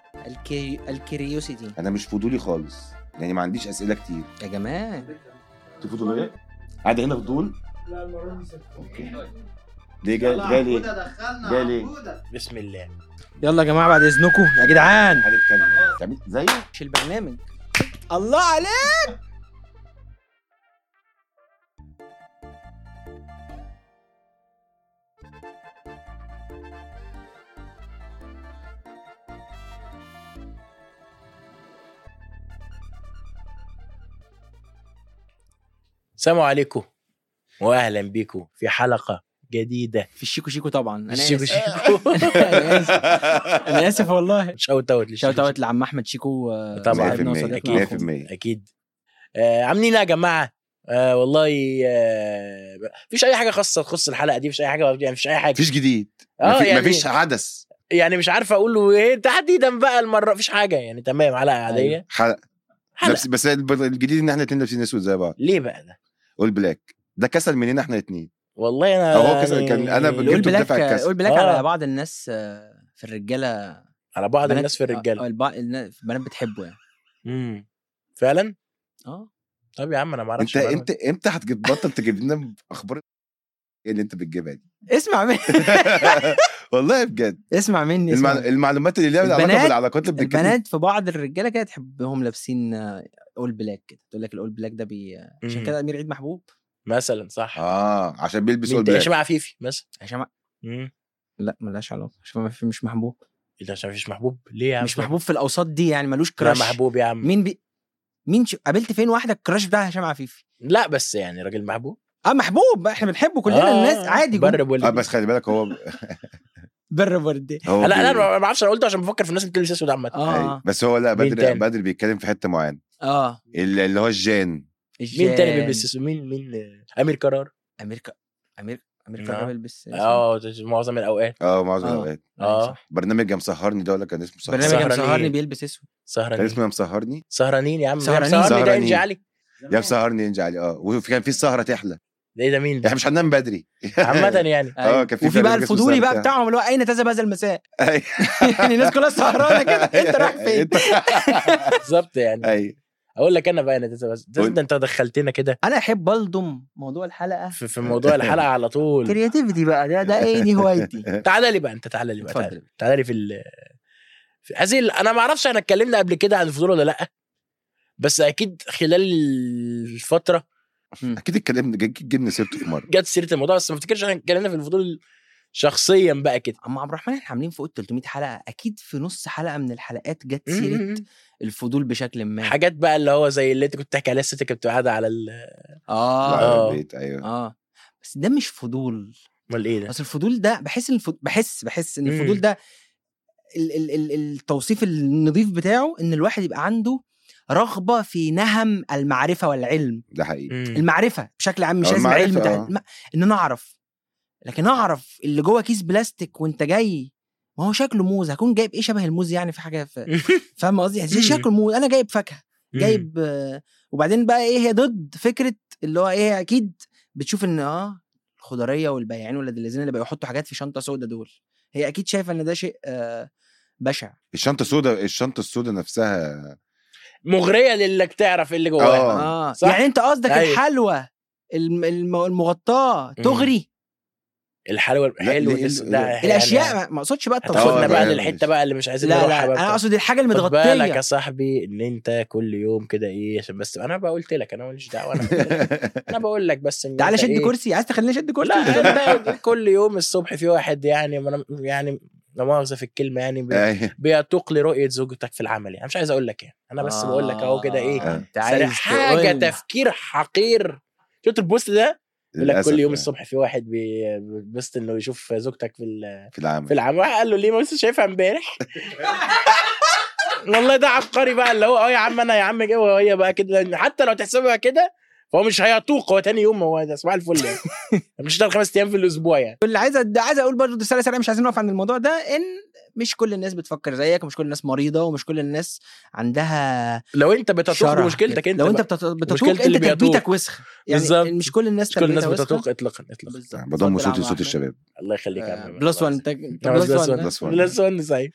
الكي... الكيريوسيتي انا مش فضولي خالص يعني ما عنديش اسئله كتير يا جماعه انت فضوليه قاعد هنا فضول لا المره دي ست اوكي ليه جاي جاي ليه دخلنا جاي ليه؟ بسم الله يلا يا جماعه بعد اذنكم يا جدعان هنتكلم تعمل زي مش البرنامج الله عليك السلام عليكم واهلا بكم في حلقه جديده في الشيكو شيكو طبعا انا الشيكو اسف شيكو انا اسف انا اسف والله شوت اوت شوت اوت لعم احمد شيكو آه، طبعاً. صاحبنا 100% وصديقنا 100%. اكيد آه عاملين ايه يا جماعه آه والله آه مفيش اي حاجه خاصه تخص الحلقه دي مفيش اي حاجه يعني مفيش اي حاجه مفيش جديد آه، مفي- يعني- مفيش حدث يعني مش عارف اقول له ايه تحديدا بقى المره مفيش حاجه يعني تمام حلقه عاديه حلقه حلقة. بس بس الجديد ان احنا الاثنين لابسين اسود زي بعض ليه بقى ده قول بلاك ده كسل مننا احنا الاثنين والله انا أو هو كسر- كان أنا قول جبته بلاك بدافع الكسر. قول بلاك آه. على بعض الناس آه، في الرجاله على بعض بنات- الناس في آه، الرجاله البعض الناس- البنات بتحبه يعني امم فعلا اه طب يا عم انا ما انت اعرفش المعلومة امتى امتى هتبطل تجيب لنا اخبار ايه اللي انت بتجيبها دي اسمع مني والله بجد اسمع مني المع... اسمع. اللي ليها علاقه البنات- بالعلاقات اللي بنتكلم البنات في بعض الرجاله كده تحبهم لابسين آه، اول بلاك كده تقول لك الاول بلاك ده بي آه، عشان مم. كده امير عيد محبوب مثلا صح اه عشان بيلبس مين اول تاني؟ بلاك هشام عفيفي مثلا عشان ما- امم لا ملهاش علاقه عشان ما في مش محبوب ايه ده عشان مفيش محبوب ليه يا عم مش محبوب في الاوساط دي يعني ملوش لا كراش محبوب يا عم مين بي مين ش... قابلت فين واحده الكراش بتاعها هشام عفيفي لا بس يعني راجل محبوب اه محبوب احنا بنحبه كلنا آه، الناس عادي بر جم- بولدي اه بس خلي بالك هو بر بردي هو لا لا بي- انا ما اعرفش انا قلت عشان بفكر في الناس اللي بتلبس اسود عامه اه أيوة. بس هو لا مين بدري تاني؟ بدري بيتكلم في حته معينه اه اللي اللي هو الجان مين تاني الجان. بيلبس اسود مين مين امير قرار امريكا امريكا امريكا آه. الراجل بيلبس اه معظم الاوقات اه معظم آه. الاوقات اه برنامج يا مسهرني ده ولا كان اسمه سهرني برنامج يا سهرانين. مسهرني بيلبس اسود كان سهرانين اسمه يا مسهرني سهرانين يا عم سهرانين. سهرانين ده سهرانين. انجي علي يا مسهرني ينجي علي اه وكان في السهره تحلى ده ايه ده مين ده احنا مش هننام بدري عامه يعني اه كان في وفي بقى برنامج اسمه الفضولي بقى سهرة. بتاعهم اللي هو اين تذهب هذا المساء أيوة. يعني الناس كلها سهرانه كده انت رايح فين انت- بالظبط يعني ايوه اقول لك انا بقى انا ده بس ده قول. ده انت دخلتنا كده انا احب الضم موضوع الحلقه في, في موضوع الحلقه على طول كرياتيفيتي بقى ده ده ايه دي هوايتي تعالى لي بقى انت تعالى لي بقى تعالى, اتفضل تعالى لي في ال في هذه ال- انا ما اعرفش احنا اتكلمنا قبل كده عن الفضول ولا لا بس اكيد خلال الفتره اكيد اتكلمنا اكيد جبنا سيرته في مره جت سيره الموضوع بس ما افتكرش احنا اتكلمنا في الفضول شخصيا بقى كده اما عبد الرحمن احنا عاملين فوق ال 300 حلقه اكيد في نص حلقه من الحلقات جت سيره م- الفضول بشكل ما حاجات بقى اللي هو زي اللي انت كنت بتحكي عليها الست كانت قاعده على ال اه على آه. البيت ايوه اه بس ده مش فضول امال ايه ده؟ اصل الفضول ده بحس ان الفضول بحس بحس ان مم. الفضول ده ال ال ال التوصيف النظيف بتاعه ان الواحد يبقى عنده رغبه في نهم المعرفه والعلم ده حقيقي مم. المعرفه بشكل عام مش أو لازم المعرفة، علم بتاع آه. الم- ان انا اعرف لكن اعرف اللي جوه كيس بلاستيك وانت جاي ما هو شكله موز هكون جايب ايه شبه الموز يعني في حاجه في فاهم قصدي يعني مم. شكله موز انا جايب فاكهه جايب آه، وبعدين بقى ايه هي ضد فكره اللي هو ايه اكيد بتشوف ان اه الخضريه والبياعين ولاد الذين اللي بقوا يحطوا حاجات في شنطه سودا دول هي اكيد شايفه ان ده شيء آه بشع الشنطه السوداء الشنطه السوداء نفسها مغريه لانك تعرف ايه اللي جواها آه. اه صح. يعني انت قصدك أيوة. الحلوى الم- الم- المغطاه مم. تغري الحلوه لا، حلو ليه- الس- ليه- ده يعني الاشياء ما- ما اقصدش بقى هتاخدنا التوصيل آه، بقى لا، للحته ماشي. بقى اللي مش عايزين لا نروحها لا بقى انا بتاع- اقصد الحاجه خد بالك يا المتغطيه صاحبي ان انت كل يوم كده ايه عشان بس انا بقى قلت لك انا ماليش دعوه انا انا بقول لك بس ان تعالى أنت شد إيه؟ كرسي عايز تخليني اشد كرسي لا أنت كل يوم الصبح في واحد يعني ما أنا- يعني لا مؤاخذه في الكلمه يعني بي- أيوة. بيتوق لرؤيه زوجتك في العمل يعني مش عايز اقول لك يعني انا بس بقول لك اهو كده ايه آه، انت سريع عايز حاجه تقول- تفكير حقير شفت البوست ده يقول لك للأسف كل يوم يعني الصبح في واحد بي- بيبوست انه يشوف زوجتك في ال- في العمل في العمل واحد قال له ليه ما لسه شايفها امبارح والله ده عبقري بقى اللي هو اه يا عم انا يا عم جوه وهي بقى كده حتى لو تحسبها كده فهو مش هيطوق هو تاني يوم هو ده صباح الفل يعني مش هتشتغل خمس ايام في الاسبوع يعني اللي عايز أد- عايز اقول برضه رساله سريعه مش عايزين نقف عند الموضوع ده ان مش كل الناس بتفكر زيك ومش كل الناس مريضه ومش كل الناس عندها لو انت بتتوق شرع بمشكلتك كده. انت لو انت بقى. بتت- بتتوق مشكلة انت اللي بيتوق. تربيتك وسخه يعني بالظبط. مش كل الناس مش كل الناس تربيتها بتتوق وسخة. اطلاقا اطلاقا بالظبط بضم اتفضل يا صوتي عم صوت أحمد. الشباب الله يخليك يا آه، عم بلس 1 انت أنت بلس بلس 1 1 بلس 1. بلس 1 سعيد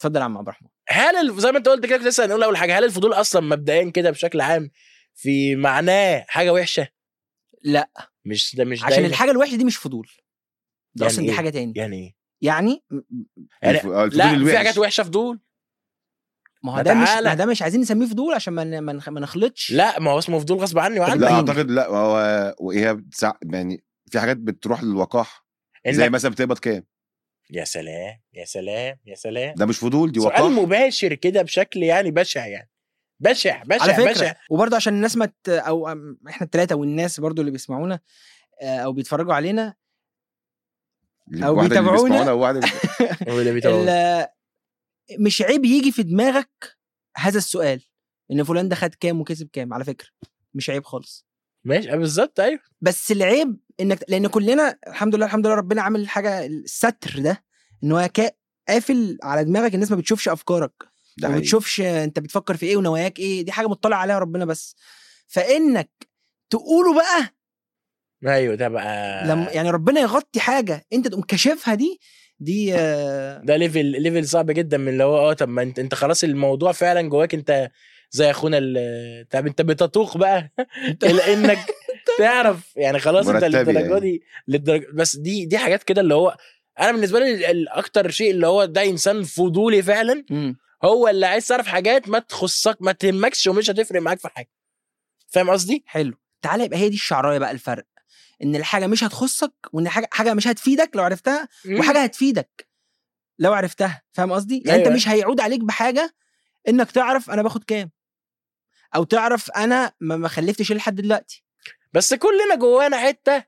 اتفضل يا عم عبد الرحمن هل الف- زي ما انت قلت كده كنت لسه هنقول اول حاجه هل الفضول اصلا مبدئيا كده بشكل عام في معناه حاجه وحشه لا مش ده مش عشان دايما. الحاجه الوحشه دي مش فضول ده يعني اصلا دي إيه؟ حاجه تاني يعني ايه يعني م- يعني الف- آه، الفضول لا في الوحش. حاجات وحشه فضول ما هو ما ده مش تعالى. ما ده مش عايزين نسميه فضول عشان ما ن- ما نخ- ما نخلطش لا ما هو اسمه فضول غصب عني وعنك لا مين؟ اعتقد لا هو وهي بتسع... يعني في حاجات بتروح للوقاحه زي إنك... مثلا بتقبض كام يا سلام يا سلام يا سلام ده مش فضول دي سؤال وقاحه مباشر كده بشكل يعني بشع يعني بشع بشع على فكره بشع وبرضه عشان الناس ما ت... او أم- احنا الثلاثه والناس برضه اللي بيسمعونا آه، او بيتفرجوا علينا أو واحدة اللي بيتابعونا. بيسمعونا وواحدة اللي- هو اللي بيتابعه. ال- مش عيب يجي في دماغك هذا السؤال ان فلان ده خد كام وكسب كام على فكره مش عيب خالص ماشي آه، بالظبط ايوه بس العيب انك لان كلنا الحمد لله الحمد لله ربنا عامل حاجه الستر ده ان هو كا- قافل على دماغك الناس ما بتشوفش افكارك ده ما حقيقي. بتشوفش انت بتفكر في ايه ونواياك ايه دي حاجه مطلع عليها ربنا بس فانك تقوله بقى ايوه ده بقى لما يعني ربنا يغطي حاجه انت تقوم كاشفها دي دي آه، ده ليفل ليفل صعب جدا من اللي هو اه طب ما انت انت خلاص الموضوع فعلا جواك انت زي اخونا ال- طب انت بتطوق بقى الى انك تعرف يعني خلاص انت مرتبة للدرجه يعني. دي للدرجه بس دي دي حاجات كده اللي هو انا بالنسبه لي ال- الاكتر شيء اللي هو ده انسان فضولي فعلا مم. هو اللي عايز تعرف حاجات ما تخصك ما تهمكش ومش هتفرق معاك في حاجه فاهم قصدي؟ حلو تعالى يبقى هي دي الشعرايه بقى الفرق ان الحاجه مش هتخصك وان حاجه حاجه مش هتفيدك لو عرفتها وحاجه هتفيدك لو عرفتها فاهم قصدي يعني انت أيوة. مش هيعود عليك بحاجه انك تعرف انا باخد كام او تعرف انا ما ما خلفتش إيه لحد دلوقتي بس كلنا جوانا حته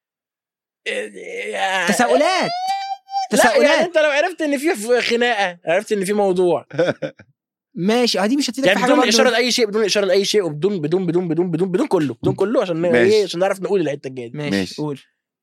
تساؤلات لا يعني تساؤلات انت لو عرفت ان في خناقه عرفت ان في موضوع ماشي اه دي مش هتفيدك يعني في حاجه بدون برضه. اشاره لاي شيء بدون اشاره لاي شيء وبدون بدون بدون بدون بدون بدون كله بدون كله عشان ن- ماشي. ايه عشان نعرف نقول الحته الجايه دي ماشي, ماشي. قول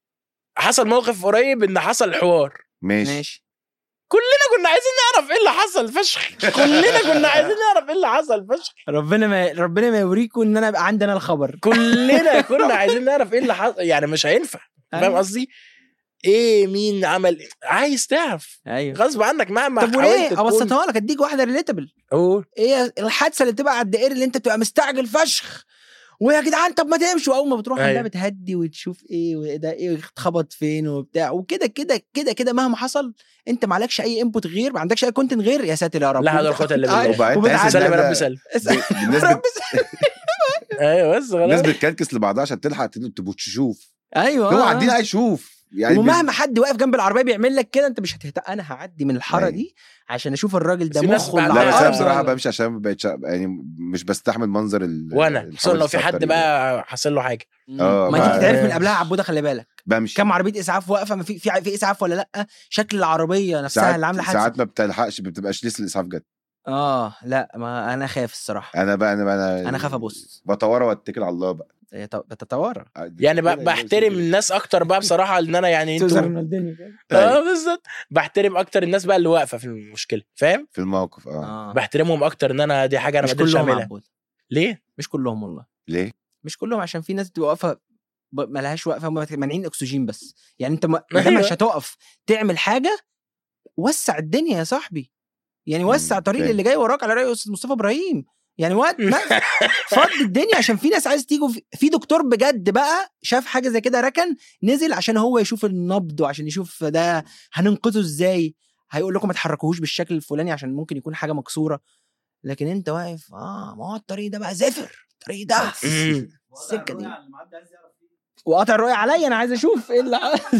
حصل موقف قريب ان حصل حوار ماشي ماشي كلنا كنا عايزين نعرف ايه اللي حصل فشخ كلنا كنا عايزين نعرف ايه اللي حصل فشخ ربنا ما ربنا ما يوريكم ان انا يبقى عندي انا الخبر كلنا كنا عايزين نعرف ايه اللي حصل يعني مش هينفع فاهم أيوة. قصدي ايه مين عمل إيه؟ عايز تعرف ايوه غصب عنك مهما طب حاولت وليه تكون- ابسطها لك اديك واحده ريليتابل قول ايه الحادثه اللي بتبقى على الدائري اللي انت بتبقى مستعجل فشخ ويا جدعان طب ما تمشوا اول ما بتروح أيوة. عندها بتهدي وتشوف ايه وده ايه اتخبط فين وبتاع وكده كده كده كده مهما حصل انت ما عليكش اي انبوت غير ما عندكش اي كونتنت غير يا ساتر يا رب لا حول ولا قوه الا بالله آه، وبعدين وبتعدي. تحس إن سلم يا رب أنا- سلم الناس رب بت... ايوه بس الناس خلاص بتكركس لبعضها عشان تلحق تبقى تشوف ايوه هو آه. عدينا عايز يشوف يعني ومهما حد واقف جنب العربيه بيعمل لك كده انت مش هتهتم انا هعدي من الحاره أيوة. دي عشان اشوف الراجل ده في ناس مخه اللي بعدها- لا بس على انا الأرض بصراحه ولا- بمشي عشان ما بقتش يعني مش بستحمل منظر ال وانا الحوادث خصوصا لو في حد الطريق ده. بقى حصل له حاجه آه، ما انت ما- بتتعرف من قبلها عبوده خلي بالك بمشي كم عربيه اسعاف واقفه ما في في في اسعاف ولا لا شكل العربيه نفسها ساعات اللي عامله حادثه ساعات ما بتلحقش ما بتبقاش لسه الاسعاف جت اه لا ما انا خايف الصراحه انا بقى انا بقى انا انا خاف ابص بتورى واتكل على الله بقى هي ط- بتتوارى يعني ب- بحترم الناس اكتر بقى بصراحه ان انا يعني انتوا اه بالظبط بحترم اكتر الناس بقى اللي واقفه في المشكله فاهم في الموقف اه اه بحترمهم اكتر ان انا دي حاجه انا ما مش قدرتش كلهم اعملها عبود ليه مش كلهم والله ليه؟ مش كلهم عشان في ناس بتبقى واقفه ب- ملهاش واقفه هم مانعين اكسجين بس يعني انت ما ما دام أيوة. مش هتقف تعمل حاجه وسع الدنيا يا صاحبي يعني وسع مم، طريق فاهم. اللي جاي وراك على رأي استاذ مصطفى ابراهيم يعني وقت ما فضي الدنيا عشان في ناس عايز تيجوا في- في دكتور بجد بقى شاف حاجه زي كده ركن نزل عشان هو يشوف النبض وعشان يشوف ده هننقذه ازاي هيقول لكم ما تحركوهوش بالشكل الفلاني عشان ممكن يكون حاجه مكسوره لكن انت واقف اه ما هو الطريق ده بقى زفر الطريق ده مم. السكه دي وقطع الرؤيه عليا انا عايز اشوف ايه اللي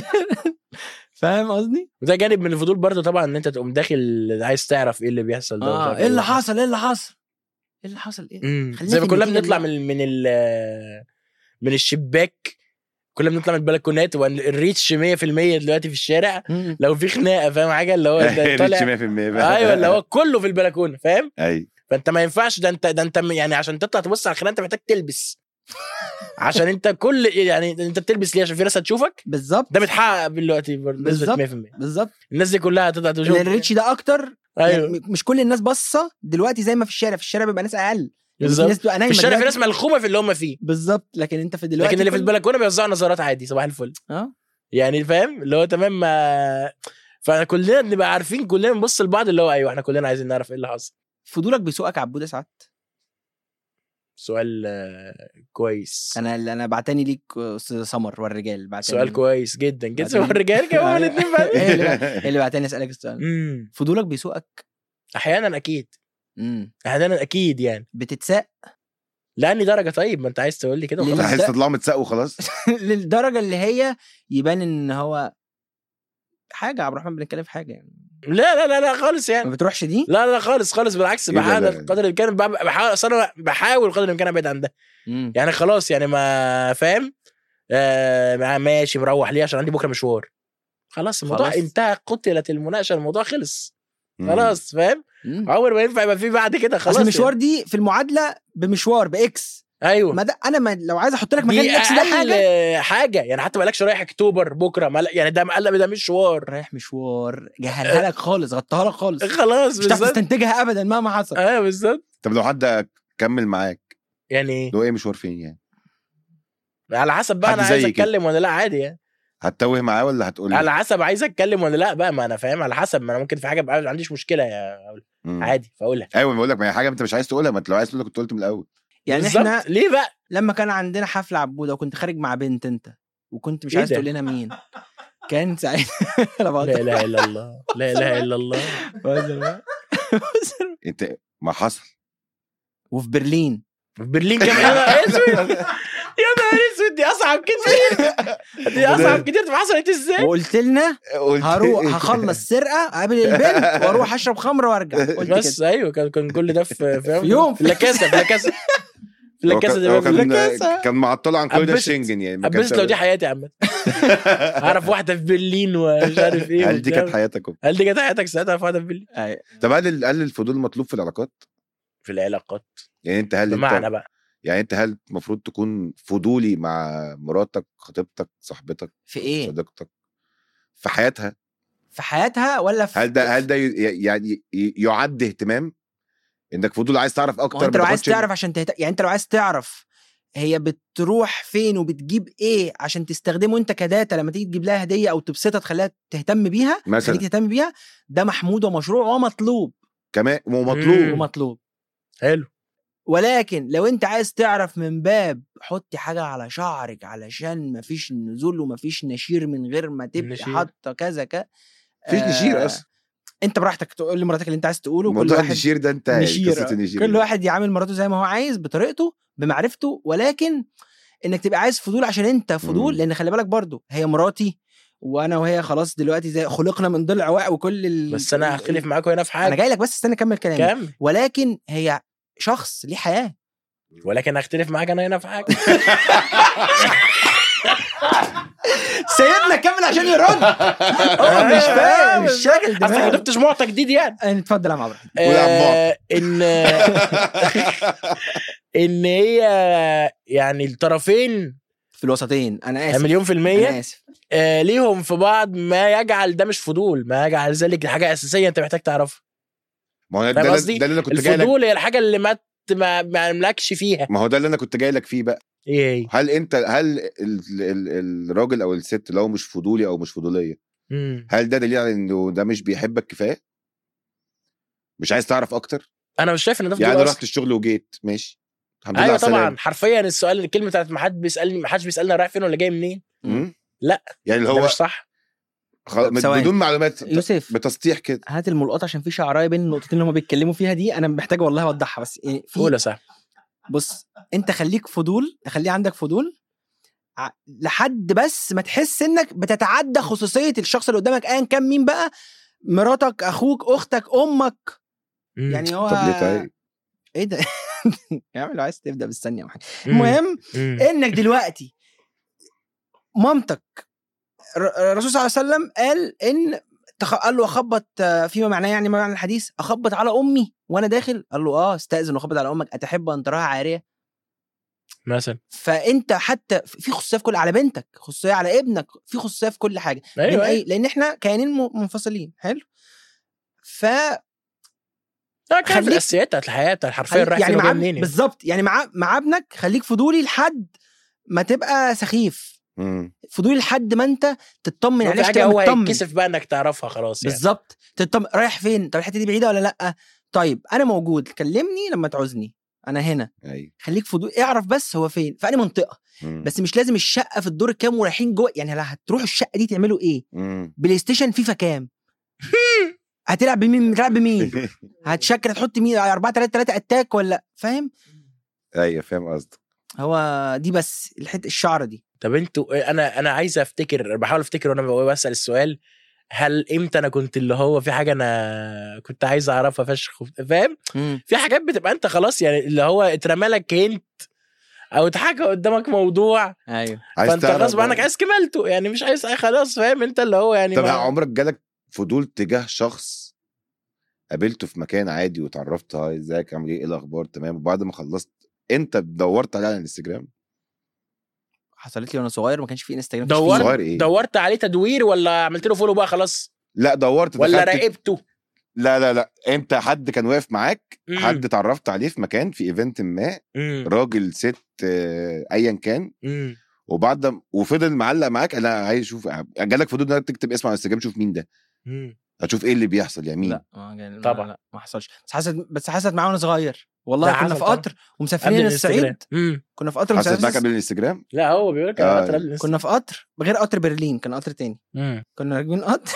فاهم قصدي؟ وده جانب من الفضول برضه طبعا ان انت تقوم داخل عايز تعرف ايه اللي بيحصل ده ومش اه عارف ايه اللي وبتاع. حصل ايه اللي حصل ايه اللي حصل ايه مم. خلينا زي في ما كنا النتيجة بنطلع دي. من من ال من الشباك كنا بنطلع من البلكونات والريتش 100% دلوقتي في الشارع مم. لو في خناقه فاهم حاجه اللي هو انت ريتش طالع 100% بقى ايوه اللي هو كله في البلكونه فاهم ايوه فانت ما ينفعش ده انت ده انت يعني عشان تطلع تبص على الخناقه انت محتاج تلبس عشان انت كل يعني انت بتلبس ليه عشان في ناس هتشوفك بالظبط ده متحقق دلوقتي برضه بنسبه بالظبط. 100% بالظبط الناس دي كلها هتطلع تشوف لان الريتش ده اكتر يعني ايوه م- مش كل الناس باصه دلوقتي زي ما في الشارع في الشارع بيبقى ناس اقل يعني في بالظبط ناس بتبقى في نايمه الشارع في دلوقتي. ناس ملخومه في اللي هم فيه بالظبط لكن انت في دلوقتي لكن اللي في كل- البلكونه بيوزعوا نظارات عادي صباح الفل اه يعني فاهم اللي هو تمام ما فكلنا بنبقى عارفين كلنا بنبص لبعض اللي هو ايوه احنا كلنا عايزين نعرف ايه اللي حصل فضولك بيسوقك عبوده ساعات سؤال آه، كويس انا اللي انا بعتني ليك استاذ سمر والرجال بعتني سؤال كويس جدا جدا بعدين- الرجال كمان الاثنين بقى هي اللي هي اللي بعتني اسالك السؤال امم فضولك بيسوقك احيانا اكيد امم احيانا اكيد يعني بتتساق لاني درجه طيب ما انت عايز تقول لي كده ليه؟ انت وخلاص. عايز تطلعوا متساق وخلاص للدرجه اللي هي يبان ان هو حاجه عبد الرحمن بنتكلم في حاجه يعني لا لا لا لا خالص ما يعني بتروحش دي لا لا خالص خالص بالعكس إيه ده؟ بحاول لا. قدر الامكان بح- بحاول اصل انا بحاول قدر الامكان ابعد عن ده مم. يعني خلاص يعني ما فاهم آه ماشي مروح ليه عشان عندي بكره مشوار خلاص الموضوع خلاص. انتهى قتلت المناقشه الموضوع خلص مم. خلاص فاهم مم. عمر ما ينفع يبقى في بعد كده خلاص اصل المشوار دي في المعادله بمشوار باكس يعني. ايوه ما ده انا ما لو عايز احط لك مكان دي الاكس ده أقل حاجه حاجه يعني حتى ما قالكش رايح اكتوبر بكره ما لا- يعني ده مقلب ده مشوار رايح مشوار جهلها لك خالص غطاها لك خالص خلاص مش هتعرف بالظبط تستنتجها ابدا مهما حصل اه بالظبط طب لو حد كمل معاك يعني ايه لو ايه مشوار فين يعني على حسب بقى حد انا عايز زي كده. اتكلم ولا لا عادي يعني هتتوه معاه ولا هتقول على حسب عايز اتكلم ولا لا بقى ما انا فاهم على حسب ما انا ممكن في حاجه بقى ما عنديش مشكله يا أقول. مم. عادي فاقولها ايوه بقول لك ما هي حاجه انت مش عايز تقولها ما انت لو عايز تقولها كنت قلت من الاول يعني بالظبط. احنا ليه بقى لما كان عندنا حفله عبوده وكنت خارج مع بنت انت وكنت مش إيه عايز ده؟ تقول لنا مين كان ساعتها لا لا بهزر اله الا الله لا اله الا الله بهزر بقى. بهزر. انت ما حصل وفي برلين في برلين كمان يا نهار اسود يا نهار اسود دي اصعب كتير دي اصعب كتير طب حصلت ازاي؟ وقلت لنا قلت هروح هخلص سرقه اقابل البنت واروح اشرب خمره وارجع قلت بس كده ايوه كان كان كل ده في في يوم. في لاكاسا في لاكاسا في هو لاكاسا كان- دي هو في كان لاكاسا كان معطله عن كل ده أبست. شنجن يعني ما كانش- بس لو دي حياتي يا عم اعرف واحده في برلين ومش عارف ايه هل دي وبتاع. كانت حياتك هل دي كانت حياتك ساعتها اعرف واحده في برلين أيوة. طب هل ال- هل الفضول مطلوب في العلاقات؟ في العلاقات يعني انت هل بمعنى انت بقى يعني انت هل المفروض تكون فضولي مع مراتك خطيبتك صاحبتك في ايه صديقتك في حياتها في حياتها ولا في هل ده هل ده ي- يعني ي- يعد اهتمام انك فضول عايز تعرف ما هو اكتر انت لو ما عايز تاخدش- تعرف عشان تهت... يعني انت لو عايز تعرف هي بتروح فين وبتجيب ايه عشان تستخدمه انت كداتا لما تيجي تجيب لها هديه او تبسطها تخليها تهتم بيها مثلا تخليك تهتم بيها ده محمود ومشروع ومطلوب كمان مم. ومطلوب ومطلوب حلو ولكن لو انت عايز تعرف من باب حطي حاجه على شعرك علشان مفيش نزول ومفيش نشير من غير ما تبقي نشير. حاطه كذا كذا مفيش نشير اصلا انت براحتك تقول لمراتك اللي انت عايز تقوله كل موضوع واحد النشير ده انت نشير قصه النشير كل دي. واحد يعامل مراته زي ما هو عايز بطريقته بمعرفته ولكن انك تبقى عايز فضول عشان انت فضول مم. لان خلي بالك برضو هي مراتي وانا وهي خلاص دلوقتي زي خلقنا من ضلع واء وكل ال... بس انا ال- هختلف معاكم هنا في انا حاجه جاي لك بس استنى اكمل كلامي كام ولكن هي شخص ليه حياه ولكن هختلف معاك انا هنا في حاجه سيبنا كمل عشان يرد هو مش فاهم مش شاغل اصل ما دماغه جبتش معطى جديد يعني آه، اتفضل يا عم عبد الرحمن قول يا عم آه، ان ان هي يعني الطرفين في الوسطين انا اسف مليون في المية انا اسف آه ليهم في بعض ما يجعل ده مش فضول ما يجعل ذلك حاجة أساسية أنت محتاج تعرفها ما هو ده, فاهم ده, قصدي؟ ده اللي انا كنت جاي لك الفضول هي الحاجة اللي ما ت- ما ما يملكش فيها ما هو ده اللي انا كنت جاي لك فيه بقى ايه هي؟ هل انت هل ال ال الراجل او الست لو مش فضولي او مش فضوليه مم. هل ده دليل على انه ده مش بيحبك كفايه مش عايز تعرف اكتر انا مش شايف ان ده فضول يعني أصلاً. رحت الشغل وجيت ماشي الحمد لله ايوه على السلامة. طبعا حرفيا السؤال الكلمه بتاعت ما حد بيسالني ما حدش بيسالني رايح فين ولا جاي منين مم؟ لا. يعني اللي ده هو مش صح خل... طب ثواني. بدون معلومات يوسف بتسطيح كده هات الملقط عشان في شعرايه بين النقطتين اللي هم بيتكلموا فيها دي انا محتاج والله اوضحها بس يعني في قول يا صاحبي بص انت خليك فضول خليه عندك فضول ع- لحد بس ما تحس انك بتتعدى خصوصيه الشخص اللي قدامك ايا كان مين بقى مراتك اخوك اختك امك مم. يعني هو طب ليه طيب ايه ده يا عم لو عايز تبدا بالثانيه او حاجه مم. المهم مم. انك دلوقتي مامتك ر- الرسول صلى الله عليه وسلم قال ان تخ... قال له اخبط آه، فيما معناه يعني ما معنى الحديث اخبط على امي وانا داخل قال له اه استاذن واخبط على امك اتحب ان تراها عاريه مثلا فانت حتى في خصوصيه في كل على بنتك خصوصيه على ابنك في خصوصيه في كل حاجه من ايوه أي... ايوه لان احنا كيانين م- منفصلين حلو ف لا، كان في خليك- الاساسيات بتاعت الحياه بتاعت حرفيا رايح يعني فين مع وجاي منين يعني. بالظبط يعني مع مع ابنك خليك فضولي لحد ما تبقى سخيف مم. فضولي لحد ما انت تطمن في عليه عشان حاجه تبقى هو مطمن هيتكسف بقى انك تعرفها خلاص يعني بالظبط تطمن رايح فين طب الحته دي بعيده ولا لا طيب انا موجود كلمني لما تعوزني انا هنا ايوه خليك فضول اعرف بس هو فين في أي منطقه مم. بس مش لازم الشقه في الدور الكام ورايحين جوه يعني لا هتروحوا الشقه دي تعملوا ايه مم. بلاي ستيشن فيفا كام هتلعب بمين بتلعب بمين هتشكل هتحط مين على 4 3 3 اتاك ولا فاهم ايوه فاهم قصدك هو دي بس الحته الشعره دي طب انتوا انا انا عايز افتكر بحاول افتكر وانا بسال السؤال هل امتى انا كنت اللي هو في حاجه انا كنت عايز اعرفها فشخ فاهم مم. في حاجات بتبقى انت خلاص يعني اللي هو اترمى لك هنت او اتحكى قدامك موضوع ايوه عايز فانت تعرف غصب عنك بقى. عايز كملته يعني مش عايز خلاص فاهم انت اللي هو يعني طب ما- عمرك جالك فضول تجاه شخص قابلته في مكان عادي وتعرفت هاي ازيك عامل ايه ايه الاخبار تمام وبعد ما خلصت انت دورت عليه على الانستجرام حصلت لي وانا صغير ما كانش في انستجرام دورت صغير ايه دورت عليه تدوير ولا عملت له فولو بقى خلاص لا دورت ولا دخلت- راقبته لا لا لا انت حد كان واقف معاك مم. حد اتعرفت عليه في مكان في ايفنت ما مم. راجل ست آه، ايا كان مم. وبعد ما- وفضل معلق معاك انا عايز اشوف جالك فضول انك تكتب اسمه على انستجرام شوف مين ده مم. هتشوف ايه اللي بيحصل يعني مين لا ما جاني- طبعا. لا ما حصلش بس حصلت بس حصلت معايا وانا صغير والله لا، كنا حصل في طبعا. قطر قبل ومسافرين الانستجرام الصعيد مم. كنا في قطر حصلت معاك مسافرين قبل الانستجرام لا هو بيقول لك انا آه. قطر قبل الانستجرام. كنا في قطر غير قطر برلين كان قطر تاني مم. كنا راكبين قطر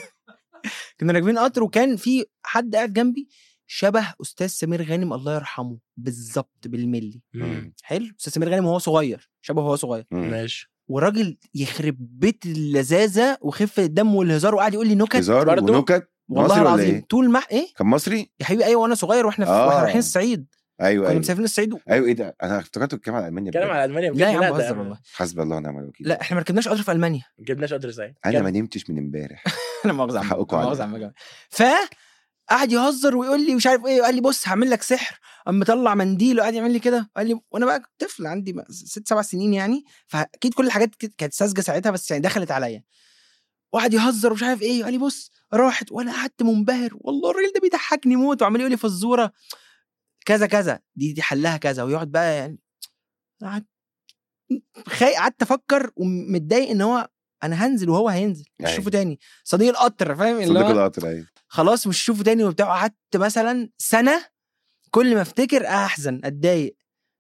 كنا راكبين قطر وكان في حد قاعد جنبي شبه استاذ سمير غانم الله يرحمه بالظبط بالملي مم. حلو استاذ سمير غانم وهو صغير شبه وهو صغير مم. ماشي وراجل يخرب بيت اللذاذه وخفه الدم والهزار وقعد يقول لي نكت هزار برضو؟ ونكت والله مصري ولا العظيم ايه؟ طول ما ايه كان مصري؟ يا حبيبي ايوه وانا صغير واحنا في آه. واحنا رايحين الصعيد ايوه كنا ايوه مسافرين الصعيد و... ايوه ايه ده؟ انا افتكرت الكلام على المانيا اتكلم بجد. على المانيا لا يا بجد، عم ده- بهزر والله حسبي الله ونعم الوكيل لا احنا ما ركبناش قطر في المانيا ما جبناش قدر ازاي انا ما نمتش من امبارح انا مؤاخذه يا عم حقكم لا عليا. مؤاخذه يا عم جمال. ف قعد يهزر ويقول لي مش عارف ايه قال لي بص هعمل لك سحر قام مطلع منديل وقعد يعمل لي كده قال لي وانا بقى كنت طفل عندي بقى ست سبع سنين يعني فاكيد كل الحاجات كت- كانت ساذجه ساعتها بس يعني دخلت عليا وقعد يهزر ومش عارف ايه قال لي بص راحت وانا قعدت منبهر والله الراجل ده بيضحكني موت وعمال يقول لي فزوره كذا كذا دي دي حلها كذا ويقعد بقى يعني قعدت خاي قعدت افكر ومتضايق ان هو انا هنزل وهو هينزل مش أيوة. هشوفه تاني صديق القطر فاهم اللي صديق هو القطر ايوه خلاص مش هشوفه تاني وبتاع قعدت مثلا سنه كل ما افتكر احزن اتضايق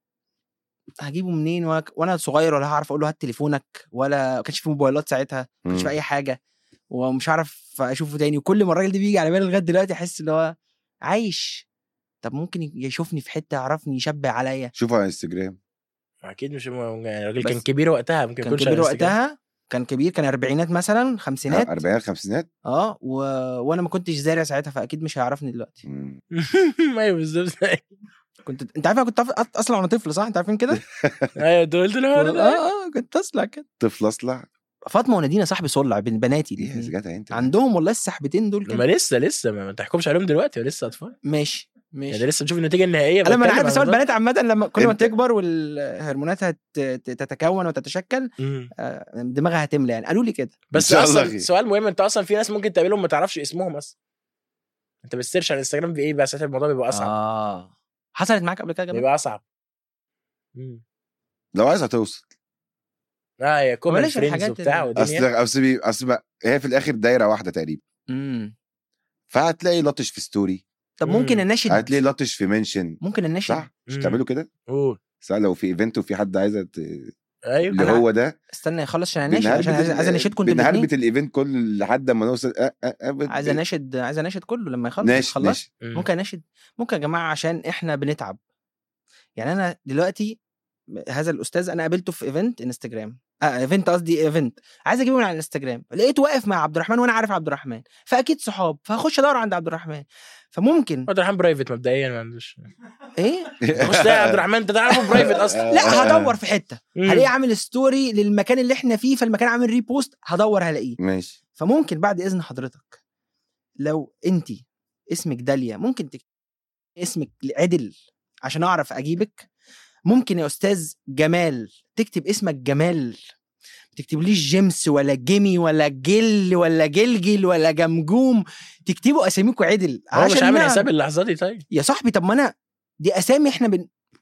هجيبه منين وانا وانا صغير ولا هعرف اقول له هات تليفونك ولا ما كانش في موبايلات ساعتها ما كانش في مم. اي حاجه ومش عارف اشوفه تاني وكل ما الراجل ده بيجي على بالي لغايه دلوقتي احس اللي هو عايش طب ممكن يشوفني في حته يعرفني يشبه عليا شوفوا على انستجرام اكيد مش م- يعني الراجل بس- كان كبير وقتها ممكن كان يكونش كبير على الانستجرام. وقتها كان كبير كان اربعينات مثلا خمسينات اربعينات خمسينات اه و... وانا ما كنتش زارع ساعتها فاكيد مش هيعرفني دلوقتي مم. ايوه بالظبط كنت انت عارف انا كنت أف- اصلا وانا طفل صح انت عارفين كده ايوه انت قلت له اه اه كنت اصلع كده طفل اصلع فاطمه ونادينا صاحبي صلع بين بناتي ايه يا الاتنين. جدع انت عندهم والله السحبتين دول ما كده لسه لسه ما ما تحكمش عليهم دلوقتي لسه اطفال ماشي يعني ماشي لسه نشوف النتيجه النهائيه انا ما انا بتكلم عارف بس هو عن البنات عامه لما كل ما انت- تكبر والهرمونات هت- ت- تتكون وتتشكل مم. آه، دماغها هتملى يعني قالوا لي كده بس شاء الله اصلا خير. سؤال مهم انت اصلا في ناس ممكن تقابلهم ما تعرفش اسمهم اصلا انت بتسيرش على الانستجرام بايه بقى ساعتها الموضوع بيبقى اصعب اه حصلت معاك قبل كده يا جماعه بيبقى اصعب مم. لو عايز هتوصل اه يا كومن بلاش فريندز الحاجات وبتاع اللي- اصل ودنيا اصل بي- اصل بقى- هي في الاخر دايره واحده تقريبا امم فهتلاقي لطش في ستوري طب ممكن مم. اناشد هتلاقي لطش في منشن ممكن اناشد صح مش مم. بتعملوا كده قول سواء لو في ايفنت وفي حد عايزه ت- ايوه اللي أنا- هو ده استنى يخلص عشان اناشد عشان عايز عايز اناشدكم انتوا بنهربت الاثنين الايفنت كله لحد ما نوصل أه أه أه بت- عايز اناشد عايز اناشد كله لما يخلص ناشد خلص ناشد مم. ممكن اناشد ممكن يا جماعه عشان احنا بنتعب يعني انا دلوقتي هذا الاستاذ انا قابلته في ايفنت انستجرام اه ايفنت قصدي ايفنت عايز اجيبه من على الانستجرام لقيته واقف مع عبد الرحمن وانا عارف عبد الرحمن فاكيد صحاب فهخش ادور عند عبد الرحمن فممكن عبد الرحمن برايفت مبدئيا ما عندوش ايه تخش تلاقي عبد الرحمن انت تعرفه برايفت اصلا لا هدور في حته مم. هلاقيه عامل ستوري للمكان اللي احنا فيه فالمكان عامل ريبوست هدور هلاقيه ماشي فممكن بعد اذن حضرتك لو انت اسمك داليا ممكن تكتب اسمك عدل عشان اعرف اجيبك ممكن يا استاذ جمال تكتب اسمك جمال ما تكتبليش جيمس ولا جيمي ولا جل ولا جلجل ولا جمجوم تكتبوا اساميكوا عدل هو مش عامل نعرف. حساب اللحظه دي طيب يا صاحبي طب ما انا دي اسامي احنا بن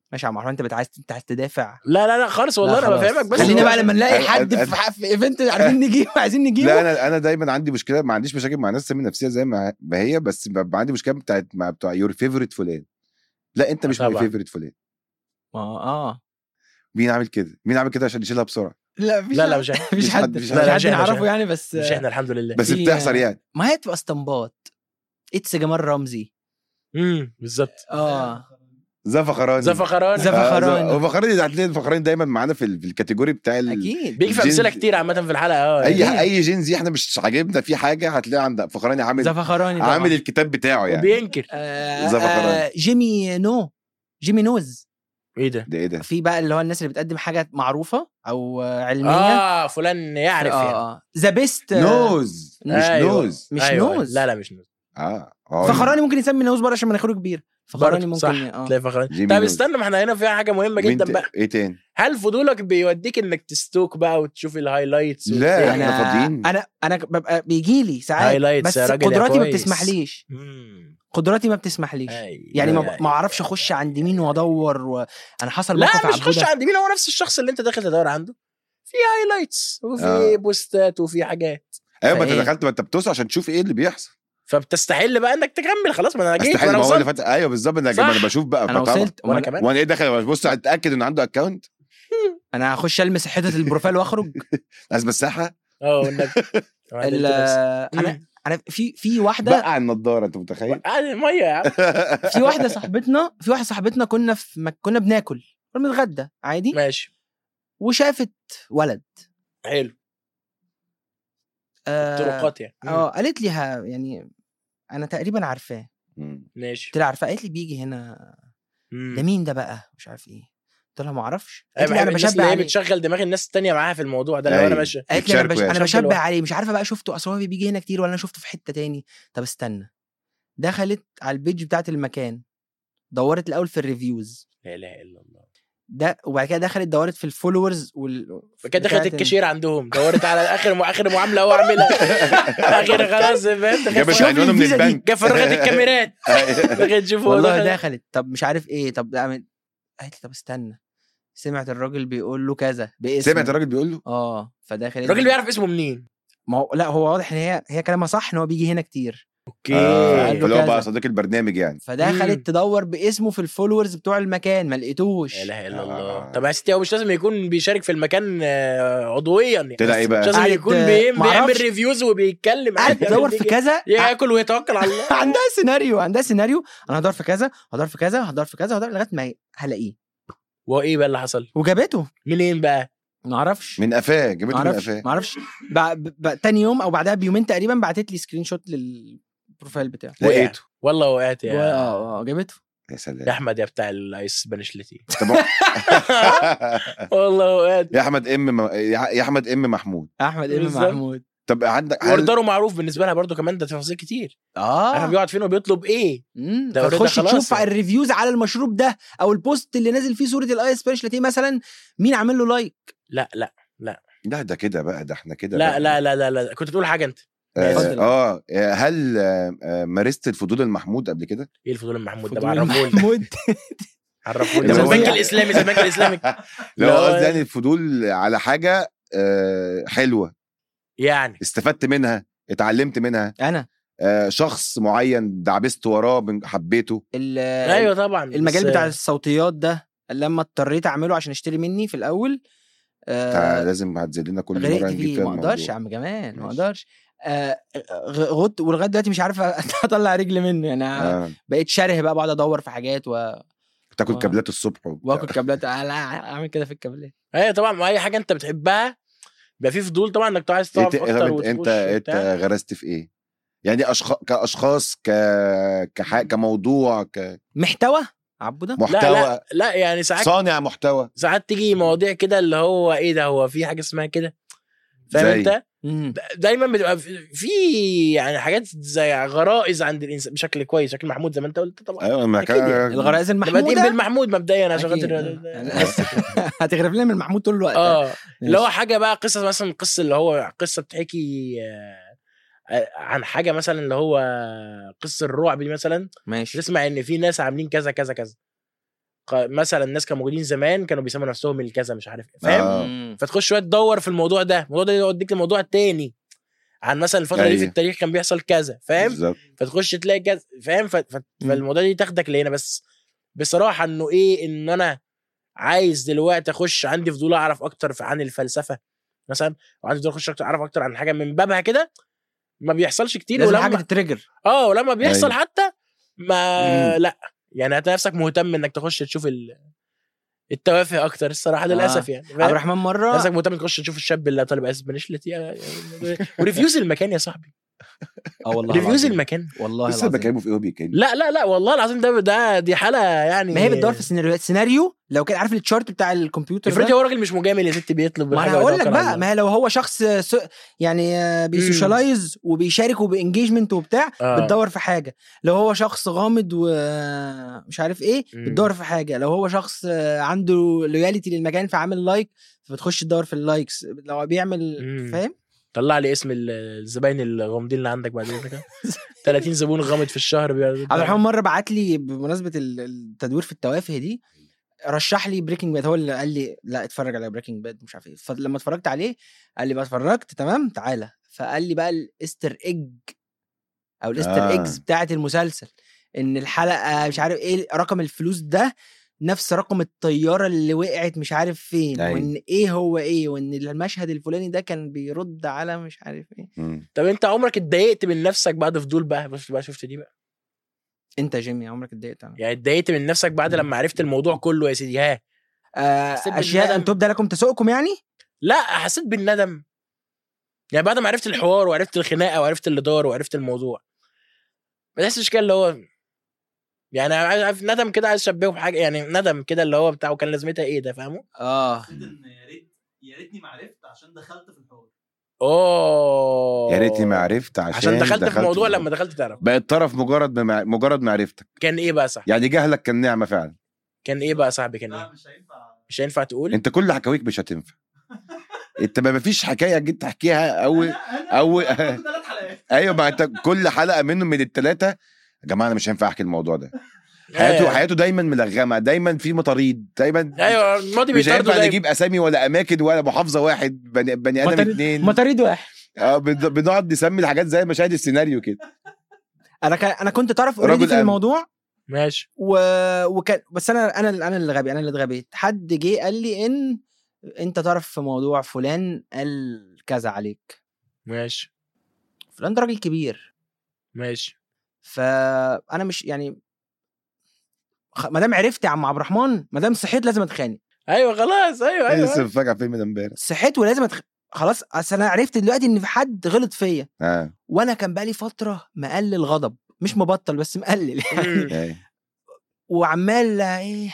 ماشي يا عم عمرو انت بت- عايز انت عايز تدافع لا لا لا خالص والله لا انا خلاص. بفهمك بس خلينا هو- بقى لما نلاقي أنا- حد أنا- في ح- في ايفنت عارفين نجيبه عايزين نجيبه لا انا انا دايما عندي مشكله ما عنديش مشاكل مع ناس تسمي نفسها زي ما ما هي بس ببقى عندي مشكله بتاعت مع بتوع يور فيفورت فلان لا انت مش ماي طبعاً. فيفورت فلان اه اه مين عامل كده مين عامل كده عشان يشيلها بسرعه لا مفيش لا لا مش احنا مفيش مش حد- حد مش مش حد- لا، لا، حد مش إحنا، مش نعرفه إحنا. يعني بس مش احنا الحمد لله بس في- بتحصل يعني ما هي تبقى اسطمبات اتس جمال رمزي امم بالظبط اه زي فخراني زي فخران زي فخراني. هو فخراني ده هتلاقي فخراني دايما معانا في ال- في الكاتيجوري بتاع ال... اكيد بيجي في جين- امثله كتير عامه في الحلقه اه اي يعني. اي جين زي احنا مش عاجبنا فيه حاجه هتلاقي عند فخراني عامل زفخراني طبعا عامل الكتاب بتاعه يعني وبينكر آه زفخراني. آه جيمي نو جيمي نوز ايه ده ده ايه ده في بقى اللي هو الناس اللي بتقدم حاجه معروفه او آه، علميه اه فلان يعرف يعني اه ذا بيست نوز مش أيوة. نوز مش أيوة. نوز. لا لا مش نوز اه آه. فخراني ممكن يسمي نوز بره عشان مناخيره كبير فخراني برضه، ممكن صح اه تلاقي فخران جيمي طب نوز. استنى ما احنا هنا في حاجه مهمه مين جدا ت- بقى ايه تاني هل فضولك بيوديك انك تستوك بقى وتشوف الهايلايتس لا، وبتاع؟ إحنا فاضيين. انا انا ببقى بيجي لي ساعات هايلايتس بس يا راجل يا قدراتي ما كويس. بتسمحليش مم. قدراتي ما بتسمحليش أي. يعني ما أي. ما اعرفش اخش عند مين وادور و... انا حصل لا موقف مش خش عبودة عند مين هو نفس الشخص اللي انت داخل تدور عنده في هايلايتس وفي آه. بوستات وفي حاجات ايوه ما انت فإيه؟ دخلت ما انت بتوصل عشان تشوف ايه اللي بيحصل فبتستحل بقى انك تكمل خلاص ما انا جيت استحيل وانا ما هو اللي وصلت فات ايوه بالظبط انا صح. ما انا بشوف بقى انا طبعا. وصلت وانا وأنا- كمان وانا ايه داخل بص اتاكد ان عنده اكونت انا هخش المس حته البروفايل واخرج عايز مساحه اه والنبي ال- انا انا في في واحده بقع النضاره انت متخيل عادي ميه يا عم في واحده صاحبتنا في واحده صاحبتنا كنا في مك... كنا بناكل كنا بنتغدى عادي ماشي وشافت ولد حلو آه طرقات يعني اه قالت لي ها يعني انا تقريبا عارفاه مم. ماشي قلت لها عارفاه قالت لي بيجي هنا مم. ده مين ده بقى مش عارف ايه قلت لها ما اعرفش انا قالت لي انا الناس اللي بشبه هي عليه بتشغل دماغ الناس التانية معاها في الموضوع ده اللي هو انا أيوة. ماشي قالت لي انا, بش... بيتشاركوا أنا يعني. بشبه شكل عليه مش عارفه بقى شفته اصل هو بيجي هنا كتير ولا انا شفته في حته تاني طب استنى دخلت على البيج بتاعت المكان دورت الاول في الريفيوز لا اله الا الله ده وبعد كده دخلت دورت في الفولورز وال فكانت دخلت بتاعت ال- الكاشير عندهم دورت على اخر اخر معامله هو عاملها اخر خلاص فاهم جابت شوف عنوانه من الفيزا دي. البنك جا فرغت الكاميرات دخلت تشوف هو والله دخل. دخلت طب مش عارف ايه طب ده عمل قالت لي طب استنى سمعت الراجل بيقول له كذا باسم سمعت الراجل بيقول له اه فدخلت الراجل بيعرف اسمه منين ما هو لا هو واضح ان هي هي كلامها صح ان هو بيجي هنا كتير اوكي آه، قال له فاللي هو كذا. بقى صديق البرنامج يعني مم. فدخلت تدور باسمه في الفولورز بتوع المكان ما لقيتوش لا اله الا الله آه. طب يا ستي هو مش لازم يكون بيشارك في المكان آه، عضويا يعني طلع ايه بقى؟ مش لازم قعدت، يكون آه، بيم- بيعمل معرفش. ريفيوز وبيتكلم قاعد عادي تدور يعمل في دي- كذا ياكل ويتوكل على الله عندها سيناريو عندها سيناريو انا هدور في كذا هدور في كذا هدور في كذا هدور لغايه ما هلاقيه وايه بقى اللي حصل؟ وجابته منين بقى؟ ما اعرفش من قفاه ما جابته من اعرفش قفاه ما اعرفش ب- ب- تاني يوم او بعدها بيومين تقريبا بعتت لي سكرين شوت للبروفايل بتاعه لقيته والله وقعت و- يا اه اه جابته يا يا سلام احمد يا بتاع الايس بنشلتي طب هو- والله وقعت يا احمد ام م- يا يا احمد ام محمود احمد ابن بالظبط. محمود طب عندك هل اوردره معروف بالنسبه لها برضو كمان ده تفاصيل كتير اه عارف بيقعد فين وبيطلب ايه مم، ده already فتخش خلاص تشوف يعني. الريفيوز على المشروب ده او البوست اللي نازل فيه صوره الايس سبيش لاتيه مثلا مين عامل له لايك لا لا لا ده كده بقى ده احنا كده لا بقى. لا لا لا, لا. كنت تقول حاجه انت اتفضل. اه آه، هل آه، آه، مارست الفضول المحمود قبل كده؟ ايه الفضول المحمود ده فضول عرفوني محمود عرفوني اللي زي هو البنك يعني- الاسلامي زي البنك الاسلامي لو لا، قصدي يعني الفضول على حاجه آه، حلوه يعني استفدت منها اتعلمت منها انا آه، شخص معين دعبست وراه بن- حبيته ال- ايوه طبعا المجال بس- بتاع الصوتيات ده لما اضطريت اعمله عشان اشتري مني في الاول آه آه لازم هتزيد لنا كل مره غرقت نجيب فيه فيها ما اقدرش الموضوع. يا عم جمال ما ماشي. اقدرش آه غ- غط ولغايه دلوقتي مش عارف اطلع رجلي منه يعني آه. آه. بقيت شره بقى بقعد ادور في حاجات و... تاكل آه. كابلات الصبح وبتاع. واكل كابلات آه لا اعمل كده في الكابلات ايوه طبعا ما اي حاجه انت بتحبها بيبقى في فضول طبعا انك عايز انت تعرف اكتر طب انت وتخش انت وبتاع. غرست في ايه؟ يعني أشخاص كاشخاص ك كح... كموضوع محتوى عبو ده كمحتوى لا لا لا يعني ساعات صانع محتوى ساعات تيجي مواضيع كده اللي هو ايه ده هو في حاجه اسمها كده فاهم زي؟ انت مم. دايما بتبقى في- في يعني حاجات زي غرائز عند الانسان بشكل كويس شكل محمود زي ما انت قلت طبعا ايوه ما أكيد يعني. كان الغرائز نبقى بادئين المحموده بالمحمود مبدئيا عشان أكيد. خاطر يعني هتغرف لنا من محمود طول الوقت اه اللي هو حاجه بقى قصه مثلا قصه اللي هو قصه بتحكي آه، آه، عن حاجه مثلا اللي هو قصه الرعب دي مثلا ماشي تسمع ان في ناس عاملين كذا كذا كذا ق- مثلا الناس كانوا موجودين زمان كانوا بيسموا نفسهم الكذا مش عارف إيه، فاهم آه. مم. فتخش شويه تدور في الموضوع ده الموضوع ده يوديك لموضوع تاني عن مثلا الفتره دي في أيوة. التاريخ كان بيحصل كذا فاهم بالظبط فتخش تلاقي كذا فاهم ف- ف- مم. فالموضوع دي تاخدك لهنا بس بصراحه انه ايه ان انا عايز دلوقتي اخش عندي فضول اعرف اكتر في- عن الفلسفه مثلا وعندي فضول اخش أكتر- اعرف اكتر عن حاجه من بابها كده ما بيحصلش كتير لازم ولما حاجه تتريجر اه ولما بيحصل أيوة. حتى ما مم. لا يعني هتلاقي نفسك مهتم انك تخش تشوف ال... التوافه اكتر الصراحه للاسف يعني عبد الرحمن مره نفسك مهتم تخش تشوف الشاب اللي طالب اسبانيش لتي وريفيوز المكان يا صاحبي اه والله ريفيوز العظيم. المكان والله لسه العظيم. بكلمه في ايه وبيتكلم لا لا لا والله العظيم ده ده دي حاله يعني ما هي بتدور في السيناريو سيناريو لو كان عارف التشارت بتاع الكمبيوتر افرضي ده هو راجل مش مجامل يا ستي بيطلب ما حاجة انا هقول لك ويتوكل على بقى الله. ما هي لو هو شخص س- يعني آه، بيسوشيالايز وبيشارك وبانجيجمنت وبتاع آه. بتدور في حاجه لو هو شخص غامض ومش عارف ايه مم. بتدور في حاجه لو هو شخص آه، عنده لويالتي للمكان فعامل لايك فبتخش تدور في اللايكس لو بيعمل مم. فاهم طلع لي اسم ال- الزباين الغامضين اللي عندك بعد كده 30 زبون غامض في الشهر بي- عبد الرحمن مره بعت لي بمناسبه ال- التدوير في التوافه دي رشح لي بريكنج باد هو اللي قال لي لا اتفرج على بريكنج باد مش عارف ايه فلما اتفرجت عليه قال لي بقى اتفرجت تمام تعالى فقال لي بقى الاستر ايج او الاستر آه. ايجز بتاعه المسلسل ان الحلقه مش عارف ايه رقم الفلوس ده نفس رقم الطياره اللي وقعت مش عارف فين أيوة. وان ايه هو ايه وان المشهد الفلاني ده كان بيرد على مش عارف ايه مم. طب انت عمرك اتضايقت من نفسك بعد فضول بقى بس بقى شفت دي بقى انت يا جيمي عمرك اتضايقت أنا. يعني اتضايقت من نفسك بعد لما عرفت الموضوع كله يا سيدي ها آه حسيت اشياء بالندم؟ ان تبدا لكم تسوقكم يعني لا حسيت بالندم يعني بعد ما عرفت الحوار وعرفت الخناقه وعرفت اللي دار وعرفت الموضوع ما تحسش كده اللي هو يعني عايز- عارف ندم كده عايز اشبهه بحاجه يعني ندم كده اللي هو بتاعه كان لازمتها ايه ده فاهمه؟ اه حسيت ان يا ريت يا ريتني ما عرفت عشان دخلت في الحوار اوه يا ريتني ما عرفت عشان عشان دخلت, في الموضوع الموضوع. لما دخلت تعرف بقت طرف مجرد بمع... مجرد معرفتك كان ايه بقى صح يعني جهلك كان نعمه فعلا كان ايه بقى صاحبي كان لا ايه مش هينفع مش هينفع تقول انت كل حكاويك مش هتنفع انت ما فيش حكايه جيت تحكيها او أول- ثلاث حلقات ايوه ما انت كل حلقه منهم من الثلاثه يا جماعه انا مش هينفع احكي الموضوع ده حياته أيوة. حياته دايما ملغمه دايما في مطاريد دايما ايوه الماضي مش بيطاردوا هينفع دايما نجيب اسامي ولا اماكن ولا محافظه واحد بني, بني ادم مطاريد- اتنين مطاريد واحد اه بن- بنقعد نسمي الحاجات زي مشاهد السيناريو كده انا كان انا كنت طرف اوريدي رجل في أمن. الموضوع ماشي و... وكان بس انا انا انا اللي غبي انا اللي اتغبيت حد جه قال لي ان انت طرف في موضوع فلان قال كذا عليك ماشي فلان ده راجل كبير ماشي فانا مش يعني خ- ما دام عرفت يا عم عبد الرحمن ما دام صحيت لازم اتخانق ايوه خلاص ايوه ايوه, لسه أيوة. فاكر فيلم ده امبارح صحيت ولازم أتخ... خلاص اصل انا عرفت دلوقتي ان في حد غلط فيا اه وانا كان بقالي فتره مقلل غضب مش مبطل بس مقلل يعني مم. أيوة. وعمال ايه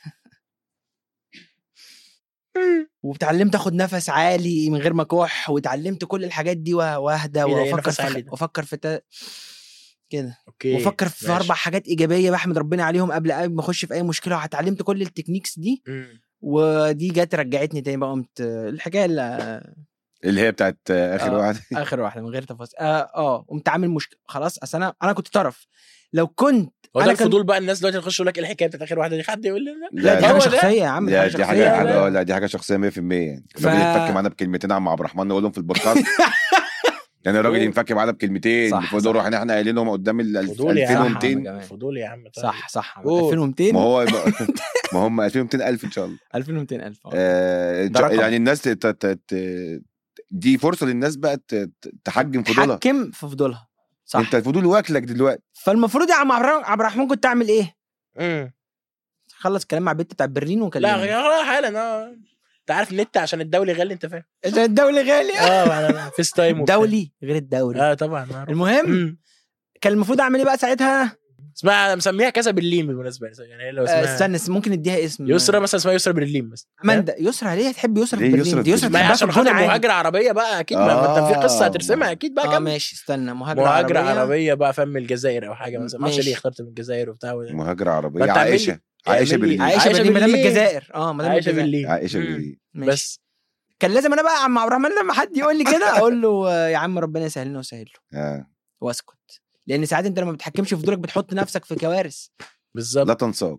واتعلمت اخد نفس عالي من غير ما اكح واتعلمت كل الحاجات دي وه- واهدى إيه ده؟ إيه وافكر نفس في عالي خ... ده؟ وافكر في تا... كده اوكي وافكر في ماشي. اربع حاجات ايجابيه بحمد ربنا عليهم قبل قبل ما اخش في اي مشكله واتعلمت كل التكنيكس دي مم. ودي جت رجعتني تاني بقى قمت الحكايه اللي اللي هي بتاعت آه، اخر آه. واحد اخر واحده من غير تفاصيل اه, آه قمت عامل مشكله خلاص اصل انا انا كنت طرف لو كنت هو ده انا كان الفضول بقى الناس دلوقتي تخش يقول لك إيه الحكايه بتاعت اخر واحده دي حد يقول لي لا لا دي هو حاجه ده. شخصيه يا عم لا دي دي حاجه شخصيه حاجه لا. حاجه اه لا دي حاجه شخصيه 100% يعني ف- الراجل يتفك معانا بكلمتين عم عبد الرحمن نقولهم في البودكاست يعني الراجل أوه. ينفك معانا بكلمتين صح، المفروض صح. نروح ان احنا قايلينهم قدام ال فضول يا عم. 2200 كمان. فضول يا عم طيب. صح صح قول. 2200 ما هو ما هم 2200 الف ان شاء الله 2200 الف آه، ده رقم. يعني الناس ت- ت- ت- دي فرصه للناس بقى ت- ت- تحجم فضولها حكم في فضولها صح انت الفضول واكلك دلوقتي فالمفروض يا عم عبد الرحمن- عبد الرحمن كنت تعمل ايه؟ مم. خلص كلام مع البت بتاع برلين لا وكلمني غير حالا اه انت عارف النت عشان الدولي غالي انت فاهم عشان الدولي غالي اه فيس تايم وبتاع. دولي غير الدولي اه طبعا معروف. المهم مم. كان المفروض اعمل ايه بقى ساعتها؟ اسمها مسميها كذا برلين بالمناسبه يعني هي لو آه، اسمها استنى س- ممكن نديها اسم يسرا مثلا اسمها يسرا برلين بس ماندا يسرا ليه تحب يسرا في ليه برلين يسرا دي في يسرا ما هي تحبها عشان في الجونة خاطر عادي. مهاجرة عربية بقى اكيد ما ما انت في قصة هترسمها اكيد بقى اه كمل ماشي استنى مهاجرة, مهاجرة عربية, عربية بقى فاهم من الجزائر او حاجة مثلا ما اعرفش ماشي. ليه اخترت من الجزائر وبتاع و- مهاجره ما عربيه انت عامل لي- عائشه عائشه اعمل لي- برلين عايشة عايشة برلين مدام برلين. الجزائر اه مدام عايشة الجزائر برلين عائشه مم. برلين ماشي. بس كان لازم انا بقى يا عم عبد الرحمن لما حد يقول لي كده اقول له آه، يا عم ربنا يسهل لنا ويسهل له آه. واسكت لان ساعات انت لما بتحكمش في فضولك بتحط نفسك في كوارث بالظبط لا تنساق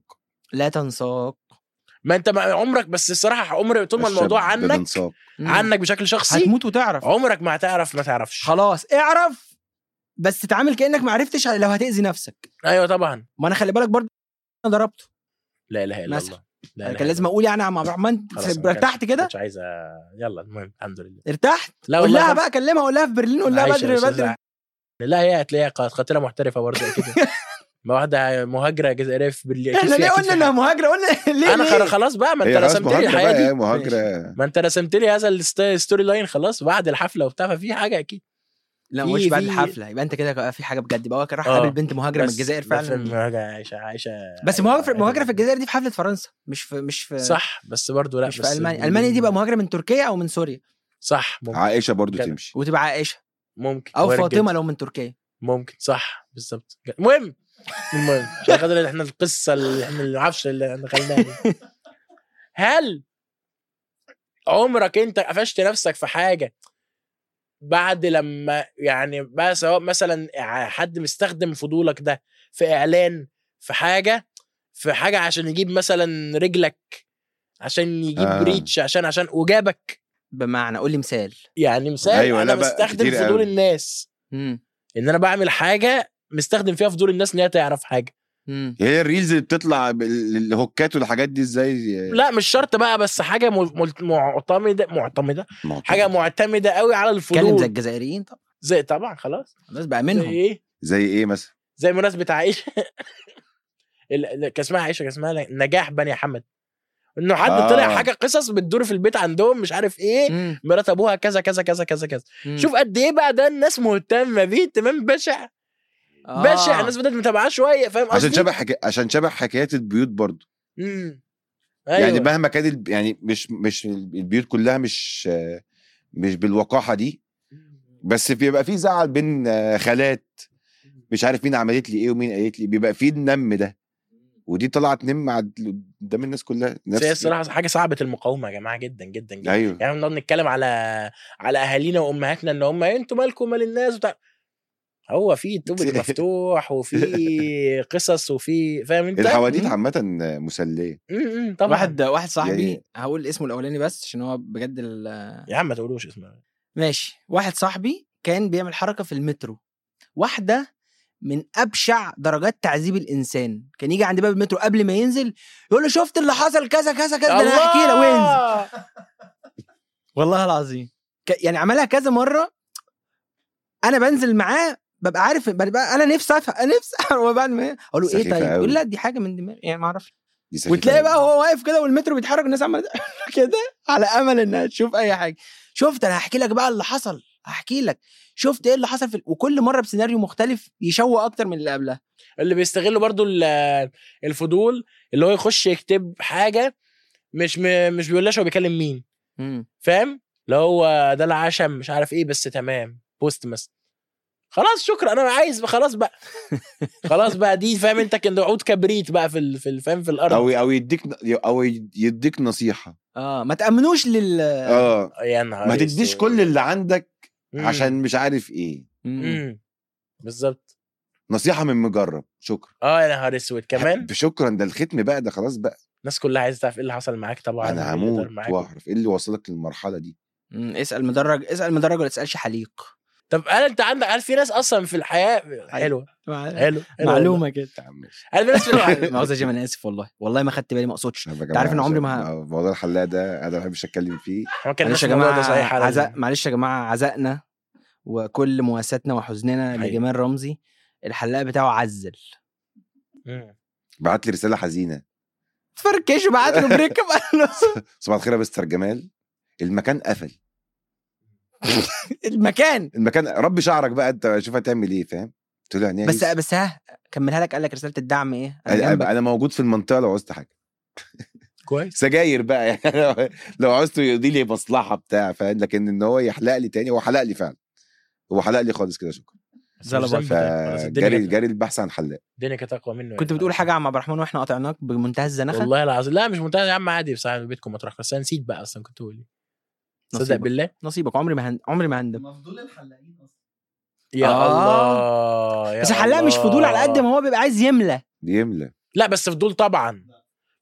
لا تنساق ما انت ما عمرك بس الصراحه عمر طول ما الموضوع الشاب عنك بنساق. مم. عنك بشكل شخصي هتموت وتعرف عمرك ما هتعرف ما تعرفش خلاص اعرف بس تتعامل كانك ما عرفتش لو هتاذي نفسك ايوه طبعا ما انا خلي بالك برضه انا ضربته لا اله الا مثلا. الله لا أنا إله كان لازم إلا اقول يعني يا عم عبد الرحمن الله. خلاص، ما ارتحت كانش- كده كنتش عايز أ- يلا المهم الحمد لله ارتحت لا قول والله لها خلاص. بقى كلمها قول لها في برلين قول لها عايشة بدري يا أستاذ بدري عايشة. لا هي هتلاقيها قا- قاتله محترفه برضه اكيد ما واحده مهاجره جزائريه في برلين أكيد احنا في- ليه أكيد قلنا في انها حاجة. مهاجره قلنا ليه انا ليه؟ خل- خلاص بقى ما انت هي خلاص رسمت لي مهاجرة الحياه بقى، دي هي مهاجرة ما انت رسمت لي هذا الست- الستوري لاين خلاص بعد الحفله وبتاع ففي حاجه اكيد لا في- مش بعد في- الحفله يبقى انت كده في حاجه بجد يبقى هو كان راح آه. قابل بنت مهاجره من بس- الجزائر بس فعلا مهاجره عايشه عايشه بس مهاجره مهاجره في الجزائر دي في حفله فرنسا مش في مش في صح بس برضه لا مش بس في المانيا المانيا دي بقى مهاجره من تركيا او من سوريا صح ممكن عائشة برضو كده. تمشي وتبقى عائشه ممكن او وارد فاطمه جدا. لو من تركيا ممكن صح بالظبط المهم المهم عشان خاطر احنا القصه اللي احنا اللي معرفش اللي دخلناها دي هل عمرك انت قفشت نفسك في حاجه بعد لما يعني بقى سواء مثلا حد مستخدم فضولك ده في اعلان في حاجه في حاجه عشان يجيب مثلا رجلك عشان يجيب آه. آه. ريتش عشان عشان وجابك بمعنى قول لي مثال يعني مثال أيوة، أيوة لا انا بقى مستخدم كتير فضول قوي. الناس امم ان انا بعمل حاجه مستخدم فيها فضول الناس ان هي تعرف حاجه امم هي الريلز اللي بتطلع بال- الهوكات والحاجات دي ازاي لا مش شرط بقى بس حاجه مل- مل- معتمده معتمده معتمد. حاجه معتمده قوي على اتكلم زي الفضول الجزائريين طبعا زي طبعا خلاص خلاص بقى زي منهم ايه زي ايه مثلا زي مناسبه عائشه ال- ال- كان اسمها عائشه كان اسمها نجاح بني حمد انه حد آه. آه. طلع حاجه قصص بتدور في البيت عندهم مش عارف ايه مم. مرات ابوها كذا كذا كذا كذا كذا مم. شوف قد ايه بقى ده الناس مهتمه بيه اهتمام بشع آه. بشع الناس بدات متابعاه شويه فاهم قصدي عشان شبه حكا... عشان شبه حكايات البيوت برضو امم أيوة. يعني ايوه مهما كان الب... يعني مش مش البيوت كلها مش آه، مش بالوقاحه دي بس بيبقى في زعل بين آه، خالات مش عارف مين عملت لي ايه ومين قالت لي بيبقى في النم ده ودي طلعت نم على- قدام الناس كلها بس هي نفس الصراحه حاجه صعبه المقاومه يا جماعه جدا جدا جدا ايوه يعني بنقعد نتكلم على على اهالينا وامهاتنا ان هم انتوا مالكم مال الناس وبتاع هو في توبك مفتوح وفي قصص وفي فاهم انت؟ الحواديت مم. عامه مسليه م- م- طبعا واحد واحد صاحبي يعني- هقول اسمه الاولاني بس عشان هو بجد ال- يا عم ما تقولوش اسمه ماشي واحد صاحبي كان بيعمل حركه في المترو واحده من ابشع درجات تعذيب الانسان كان يجي عند باب المترو قبل ما ينزل يقول له شفت اللي حصل كذا كذا كذا ده انا هحكي لك وينزل والله العظيم ك- يعني عملها كذا مره انا بنزل معاه ببقى عارف ببقى انا نفسي افهم انا نفسي أفهم. وبعد ما اقول له ايه سخيفة طيب أوي. يقول لا دي حاجه من دماغي يعني ما اعرفش دي سخيفة وتلاقي أوي. بقى هو واقف كده والمترو بيتحرك الناس عماله كده على امل انها تشوف اي حاجه شفت انا هحكي لك بقى اللي حصل هحكي لك شفت ايه اللي حصل في ال- وكل مره بسيناريو مختلف يشوق اكتر من اللي قبلها اللي بيستغلوا برضو ال- الفضول اللي هو يخش يكتب حاجه مش م... مش بيقولهاش هو بيكلم مين فاهم؟ اللي هو ده العشم مش عارف ايه بس تمام بوست مثلا خلاص شكرا انا عايز خلاص بقى خلاص بقى دي فاهم انت كان عود كبريت بقى في ال... في ال- فاهم في الارض او او يديك او يديك نصيحه اه ما تامنوش لل اه يا نهار ما تديش أسود. كل اللي عندك مم. عشان مش عارف ايه مم. مم. بالظبط نصيحه من مجرب شكرا اه يا نهار اسود كمان شكرا ده الختم بقى ده خلاص بقى الناس كلها عايزه تعرف ايه اللي حصل معاك طبعا انا وإيه اللي هموت دار معاك. واعرف ايه اللي وصلك للمرحله دي مم. اسال مدرج اسال مدرج ولا تسالش حليق طب هل انت عندك هل في ناس اصلا في الحياه حلوه حلو حلو معلومه كده يا عم ماشي. هل في ناس في الحياه مؤاخذه يا جيم انا اسف والله والله ما خدت بالي ما اقصدش طب يا انت عارف جماعة ان عمري عشان ما ه- موضوع الحلاق ده انا ما بحبش اتكلم فيه ما كان معلش يا الموضوع جماعه ده صحيح على عزاء ال- معلش يا جماعه عزائنا وكل مواساتنا وحزننا أيوة. لجمال رمزي الحلاق بتاعه عزل مم. بعت لي رساله حزينه فركش بعت له بريك اب قال له صباح الخير يا مستر جمال المكان قفل المكان المكان ربي شعرك بقى انت شوف هتعمل ايه فاهم قلت له يعني إيه؟ بس بس ها كملها لك قال لك رساله الدعم ايه أنا انا جنبك. أنا موجود في المنطقه لو عوزت حاجه كويس سجاير بقى يعني لو- لو عوزته يقضي لي مصلحه بتاع فاهم لكن ان هو يحلق لي تاني هو حلق لي فعلا هو حلق لي خالص كده شكرا بس زلط. مش ذنب ده. خلاص الدنيا فجري كانت- جري البحث عن حلاق الدنيا كانت اقوى منه كنت يعني. بتقول حاجه يا عم عبد الرحمن واحنا قاطعناك بمنتهى الزنخه والله العظيم لا مش منتهى يا عم عادي بصراحه بيتكم مطرح بس انا نسيت بقى اصلا كنت بقول ايه صدق نصيبك. بالله نصيبك عمري ما هن... عمري ما هندم مفضول الحلاقين اصلا يا آه. الله يا بس الحلاق مش فضول على قد ما هو بيبقى عايز يملى يملى لا بس فضول طبعا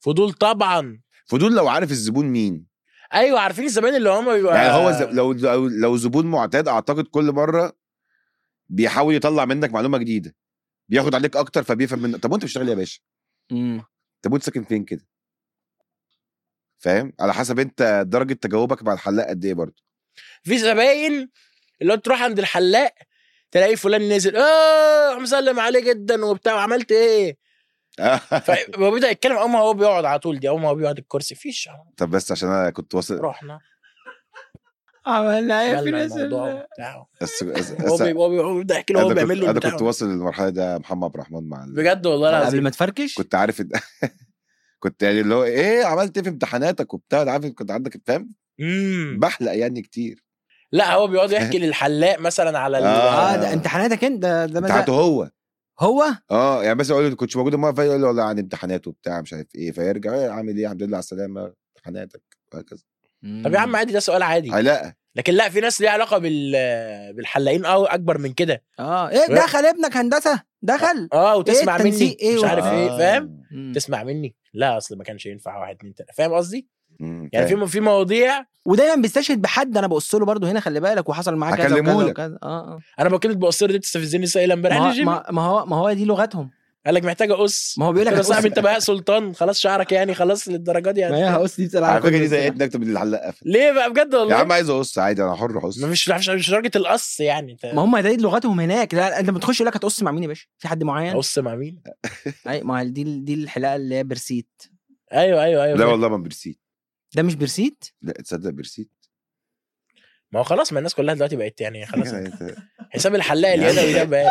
فضول طبعا فضول لو عارف الزبون مين ايوه عارفين الزمان اللي هم بيبقى يعني هو ز- لو لو لو زبون معتاد اعتقد كل مره بيحاول يطلع منك معلومه جديده بياخد عليك اكتر فبيفهم منك طب وانت بتشتغل إيه يا باشا مم. طب وانت ساكن فين كده فاهم على حسب انت درجه تجاوبك مع الحلاق قد ايه برضه في زباين اللي هو تروح عند الحلاق تلاقي فلان نزل اه مسلم عليه جدا وبتاع وعملت ايه فهو بيبدا يتكلم اول ما هو بيقعد على طول دي اول ما هو بيقعد الكرسي فيش طب بس عشان انا كنت واصل رحنا عملنا ايه في عملنا ناس الموضوع ال- بتاعه بس بس هو بي- هو بي- هو بيبدا يحكي له هو انا بيعمل كنت, له أنا البتاع كنت واصل للمرحله ده محمد عبد الرحمن مع ال... بجد والله قبل العظيم ما تفركش كنت عارف إن- كنت يعني اللي هو ايه عملت ايه في امتحاناتك وبتاع أنا عارف كنت عندك فاهم مم. بحلق يعني كتير لا هو بيقعد يحكي للحلاق مثلا على ال- اه آه. ده امتحاناتك انت ده ده بتاعته مزاج. هو هو اه يعني بس اقول له كنتش موجود المره اللي فاتت يقول لي والله عن امتحانات وبتاع مش عارف ايه فيرجع إيه عامل ايه الحمد لله على السلامه امتحاناتك وهكذا طب يا عم عادي ده سؤال عادي حلاقه لكن لا في ناس ليها علاقه بال بالحلاقين او اكبر من كده اه ايه دخل ابنك هندسه دخل اه وتسمع مني التنسيق إيه مش عارف ايه آه. فاهم مم. تسمع مني لا اصل ما كانش ينفع واحد اتنين تلاته فاهم قصدي مم، يعني فاهم. في في مواضيع ودايما بيستشهد بحد انا بقص له برضه هنا خلي بالك وحصل معاه كذا وكذا هكلمهولك. وكذا اه اه انا ما كنت بقصر دي بتستفزني لسه قايلها امبارح ما, الجيم ما, ما هو ما هو دي لغتهم قال لك محتاج اقص ما هو بيقول لك قلت له هتقص- صاحبي انت بقى سلطان خلاص شعرك يعني خلاص للدرجه دي ما هي يعني هقص دي بتسال على على فكره كل دي الساعة. زي نكتب من الحلاق قفل ليه بقى بجد يا والله عم عايز اقص عادي انا حر اقص ما مش مش مش درجه القص يعني انت ما هم دي لغتهم هناك لا انت بتخش يقول لك هتقص مع مين يا باشا في حد معين اقص مع مين اي ما هي دي دي الحلاقه اللي هي برسيت ايوه ايوه ايوه لا والله ما برسيت ده مش برسيت لا تصدق برسيت ما هو خلاص ما الناس كلها دلوقتي بقت يعني خلاص يعني أنت حساب الحلاق اليدوي ده بقاش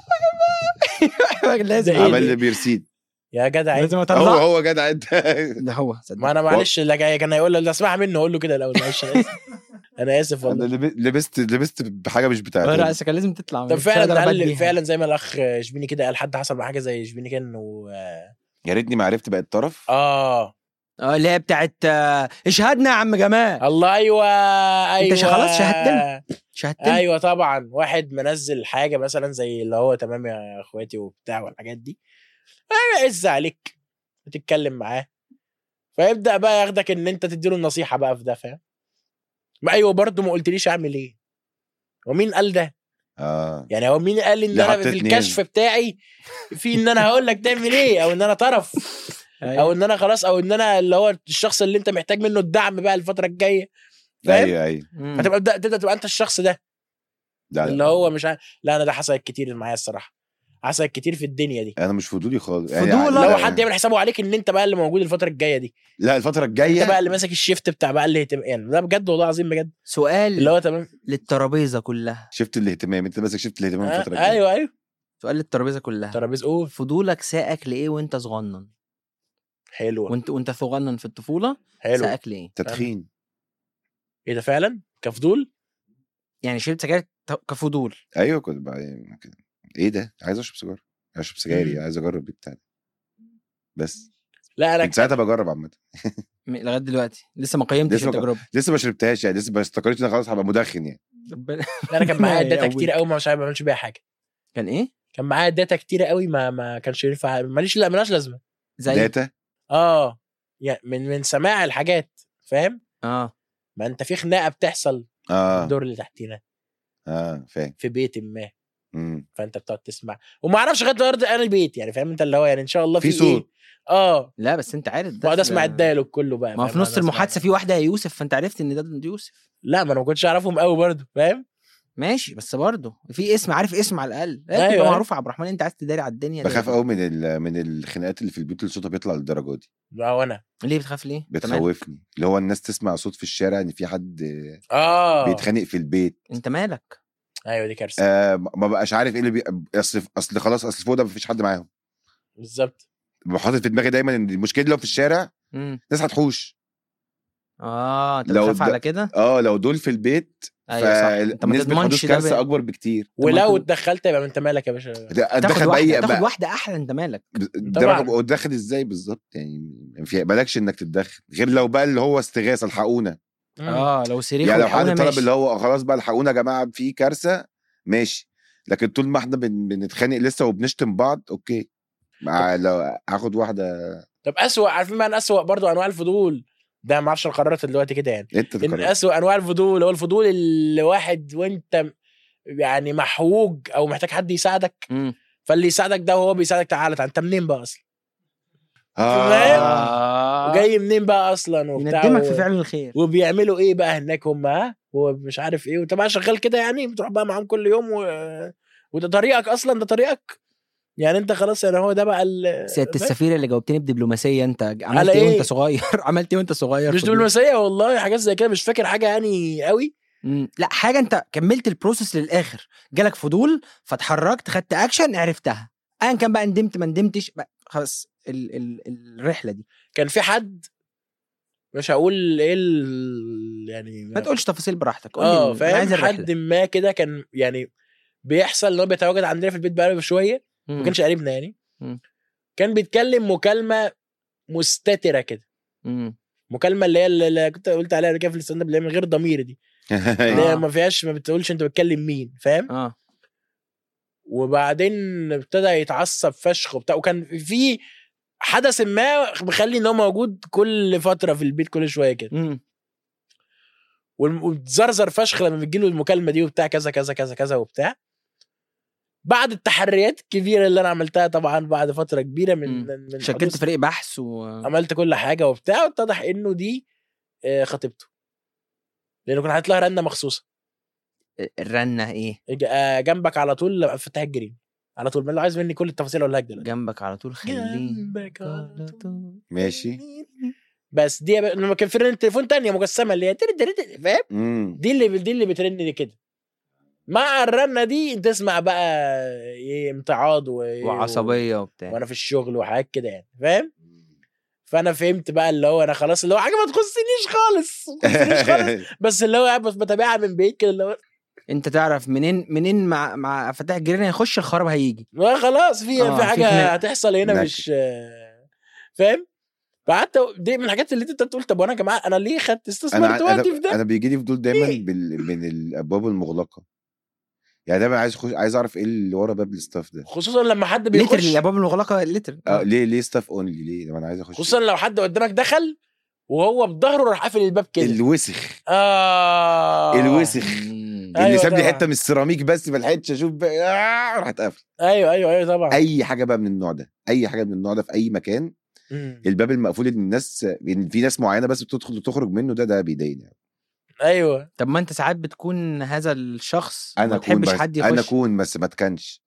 لازم ده إيه عمل دي؟ لي برسيت يا جدع عيب. لازم هو اطلع هو جدع انت ده هو صدق. ما انا معلش اللي جاي كان هيقول له اسمعها منه اقول له كده الاول معلش انا اسف انا اسف انا والله لب- لبست لبست بحاجه مش لا بتاعتي كان لازم تطلع طب مش فعلا هقدر أبات قال بيها. فعلا زي ما الاخ شبيني كده قال حد حصل مع حاجه زي شبيني كان و يا ريتني ما عرفت بقت طرف اه اه اللي هي بتاعت آه، اشهدنا يا عم جمال الله ايوه ايوه نت خلاص شهدتنا. شهدتني ايوه طبعا واحد منزل حاجه مثلا زي اللي هو تمام يا اخواتي وبتاع والحاجات دي انا عز عليك وتتكلم معاه فيبدا بقى ياخدك ان انت تديله النصيحه بقى في ده فاهم ما ايوه برضه ما قلتليش اعمل ايه ومين قال ده اه يعني هو مين قال ان اللي انا في حطيتني الكشف بتاعي في ان انا هقول لك تعمل ايه او ان انا طرف او ان انا خلاص او ان انا اللي هو الشخص اللي انت محتاج منه الدعم بقى الفتره الجايه فاهم ايوه ايوه مم. فتبقى تبدا تبدا تبقى انت الشخص ده لا اللي لا هو مش عارف لا انا ده حصلت كتير معايا الصراحه حصلت كتير في الدنيا دي انا مش فضولي خالص فضول يعني لا. لو لا, حد يعمل حسابه عليك ان انت بقى اللي موجود الفتره الجايه دي لا الفتره انت بقى الجايه اللي ماسك الشيفت بتاع بقى الاهتمام يعني ده بجد والله العظيم بجد سؤال اللي هو تمام للترابيزه كلها شفت الاهتمام انت ماسك شفت الاهتمام آه الفتره الجايه ايوه ايوه سؤال للترابيزه كلها ترابيز قول فضولك ساقك لايه وانت صغنن حلوه وانت وانت صغنن في الطفوله حلو ساقك لايه تدخين ايه ده فعلا كفضول يعني شربت سجاير ت- كفضول ايوه كنت بعدين كده. ايه ده عايز اشرب سيجاره اشرب سجاير مم. عايز اجرب بتاع ده. بس لا انا من ساعتها بجرب عامه م- لغايه دلوقتي لسه ما قيمتش لسه ما ق- التجربه لسه ما شربتهاش يعني لسه ما استقريتش ان أنا خلاص هبقى مدخن يعني ربنا لا، انا كان معايا ما داتا يقوي. كتير قوي ما مش عارف ما بعملش بيها حاجه كان ايه كان معايا داتا كتير قوي ما ما كانش ينفع ماليش لا ملهاش لازمه زي داتا اه يعني من من سماع الحاجات فاهم اه ما انت في خناقه بتحصل في اه الدور اللي تحتينا اه فاهم في بيت ما مم. فانت بتقعد تسمع وما اعرفش لغايه النهارده انا البيت يعني فاهم انت اللي هو يعني ان شاء الله في في صوت. ايه اه لا بس انت عارف ده بقعد في- اسمع الديالوج كله بقى ما هو فاهم؟ في نص أقعد أسمع- المحادثه في واحده يا يوسف فانت عرفت ان ده يوسف لا ما انا ما كنتش اعرفهم قوي برضه فاهم ماشي بس برضه في اسم عارف اسم على الاقل أيوة، ايوه أيوة. معروف يا عبد الرحمن انت عايز تداري على الدنيا بخاف ليه؟ قوي من ال... من الخناقات اللي في البيوت اللي صوتها بيطلع للدرجه دي اه وانا ليه بتخاف ليه؟ أنت مالك؟ بتخوفني اللي هو الناس تسمع صوت في الشارع ان في حد اه بيتخانق في البيت انت مالك؟ ايوه دي كارثه آه ما بقاش عارف ايه اللي بي... اصل اصل خلاص اصل فوق ده مفيش حد معاهم بالظبط ببقى حاطط في دماغي دايما ان المشكله دي لو في الشارع مم. الناس هتحوش اه انت لو بتخاف ده- على كده؟ اه لو دول في البيت ايوه صح انت ما فنسبه تضمنش حدوث ده كارثه ب- اكبر بكتير ولو انت- اتدخلت يبقى انت مالك يا باشا ده- تاخد اتدخل واحده باي تاخد بقى- واحده احلى انت مالك ده طبعاً. رقم- واتدخل ازاي بالظبط يعني في مالكش انك تتدخل غير لو بقى اللي هو استغاثه الحقونا مم. اه لو صريخ يعني لو حد والحقونا طلب ماشي. اللي هو خلاص بقى الحقونا يا جماعه في كارثه ماشي لكن طول ما احنا بن- بنتخانق لسه وبنشتم بعض اوكي مع لو هاخد واحده طب اسوأ عارفين بقى ان اسوأ برضو انواع الفضول ده ما اعرفش أنا قررت دلوقتي كده يعني انت ان تقرر. اسوأ انواع الفضول هو الفضول اللي واحد وانت م- يعني محوج او محتاج حد يساعدك مم. فاللي يساعدك ده وهو بيساعدك تعالى تعالى انت منين بقى اصلا آه. آه. وجاي منين بقى اصلا وبتاع يندمك و- في فعل الخير وبيعملوا ايه بقى هناك هم ها ومش عارف ايه وانت بقى شغال كده يعني بتروح بقى معاهم كل يوم و... وده طريقك اصلا ده طريقك يعني انت خلاص يعني هو ده بقى ال... سياده فاهم؟ السفير اللي جاوبتني بدبلوماسيه انت عملت على ايه إيه؟ وانت صغير عملت ايه وانت صغير مش فضول. دبلوماسيه والله حاجات زي كده مش فاكر حاجه يعني قوي مم. لا حاجه انت كملت البروسيس للاخر جالك فضول فاتحركت خدت اكشن عرفتها ايا كان بقى ندمت ما ندمتش بقى خلاص ال ال الرحله دي كان في حد مش هقول ايه ال... يعني ما تقولش تفاصيل براحتك قول لي اه ال- أنا عايز فاهم الرحلة. حد ما كده كان يعني بيحصل ان هو بيتواجد عندنا في البيت بقاله شويه مم. ما كانش قريبنا يعني مم. كان بيتكلم مكالمه مستتره كده مم. مكالمه اللي هي اللي كنت قلت عليها قبل كده في الستاند اب اللي هي من غير ضمير دي اللي هي آه. ما فيهاش ما بتقولش انت بتكلم مين فاهم اه وبعدين ابتدى يتعصب فشخ وبتاع وكان في حدث ما مخلي ان هو موجود كل فتره في البيت كل شويه كده مم. والم- وتزرزر فشخ لما بتجيله المكالمه دي وبتاع كذا كذا كذا كذا وبتاع بعد التحريات الكبيره اللي انا عملتها طبعا بعد فتره كبيره من مم. من, من شكلت حدوث- فريق بحث و عملت كل حاجه وبتاع واتضح انه دي آه، خطيبته لانه كان هيطلع رنه مخصوصه الرنه ايه ج- آه، جنبك على طول لما فتح الجرين على طول ما اللي عايز مني كل التفاصيل اقولها لك دلوقتي جنبك على طول خليه جنبك على طول ماشي بس دي بقى- لما كان في رنة تليفون تانية مجسمه اللي هي تر- تر- تر- فاهم مم. دي اللي دي اللي بترن دي كده مع الرنه دي تسمع بقى ايه امتعاض و... وعصبيه وبتاع وانا في الشغل وحاجات كده يعني فاهم فانا فهمت بقى اللي هو انا خلاص اللي هو حاجه ما تخصنيش خالص ما تخصنيش خالص بس اللي هو قاعد بس بتابعها من بعيد كده اللي هو انت تعرف منين منين مع مع فتح الجيران هيخش الخراب هيجي ما خلاص في آه، في في حاجه خناق. هتحصل هنا نكد. مش آه، فاهم فقعدت دي من الحاجات اللي انت تقول طب وانا يا جماعه انا ليه خدت انا استثمرت انا وقتي في ده انا بيجي لي فضول دايما ليه؟ بال... من الابواب المغلقه يعني دايما عايز اخش عايز اعرف ايه اللي ورا باب الستاف ده خصوصا لما حد لتر بيخش الابواب المغلقه لتر اه ليه ليه ستاف اونلي ليه طب انا عايز اخش خصوصا لو حد قدامك دخل وهو بظهره راح قافل الباب كده الوسخ اه الوسخ مم. أيوة اللي ساب لي طبعا. حته من السيراميك بس ما لحقتش اشوف بقى آه راح اتقفل ايوه ايوه ايوه طبعا اي حاجه بقى من النوع ده اي حاجه من النوع ده في اي مكان مم. الباب المقفول اللي الناس إن في ناس معينه بس بتدخل وتخرج منه ده ده بيضايقني يعني. ايوه طب ما انت ساعات بتكون هذا الشخص انا ما اكون تحبش بس حد يخش انا اكون بس ما تكنش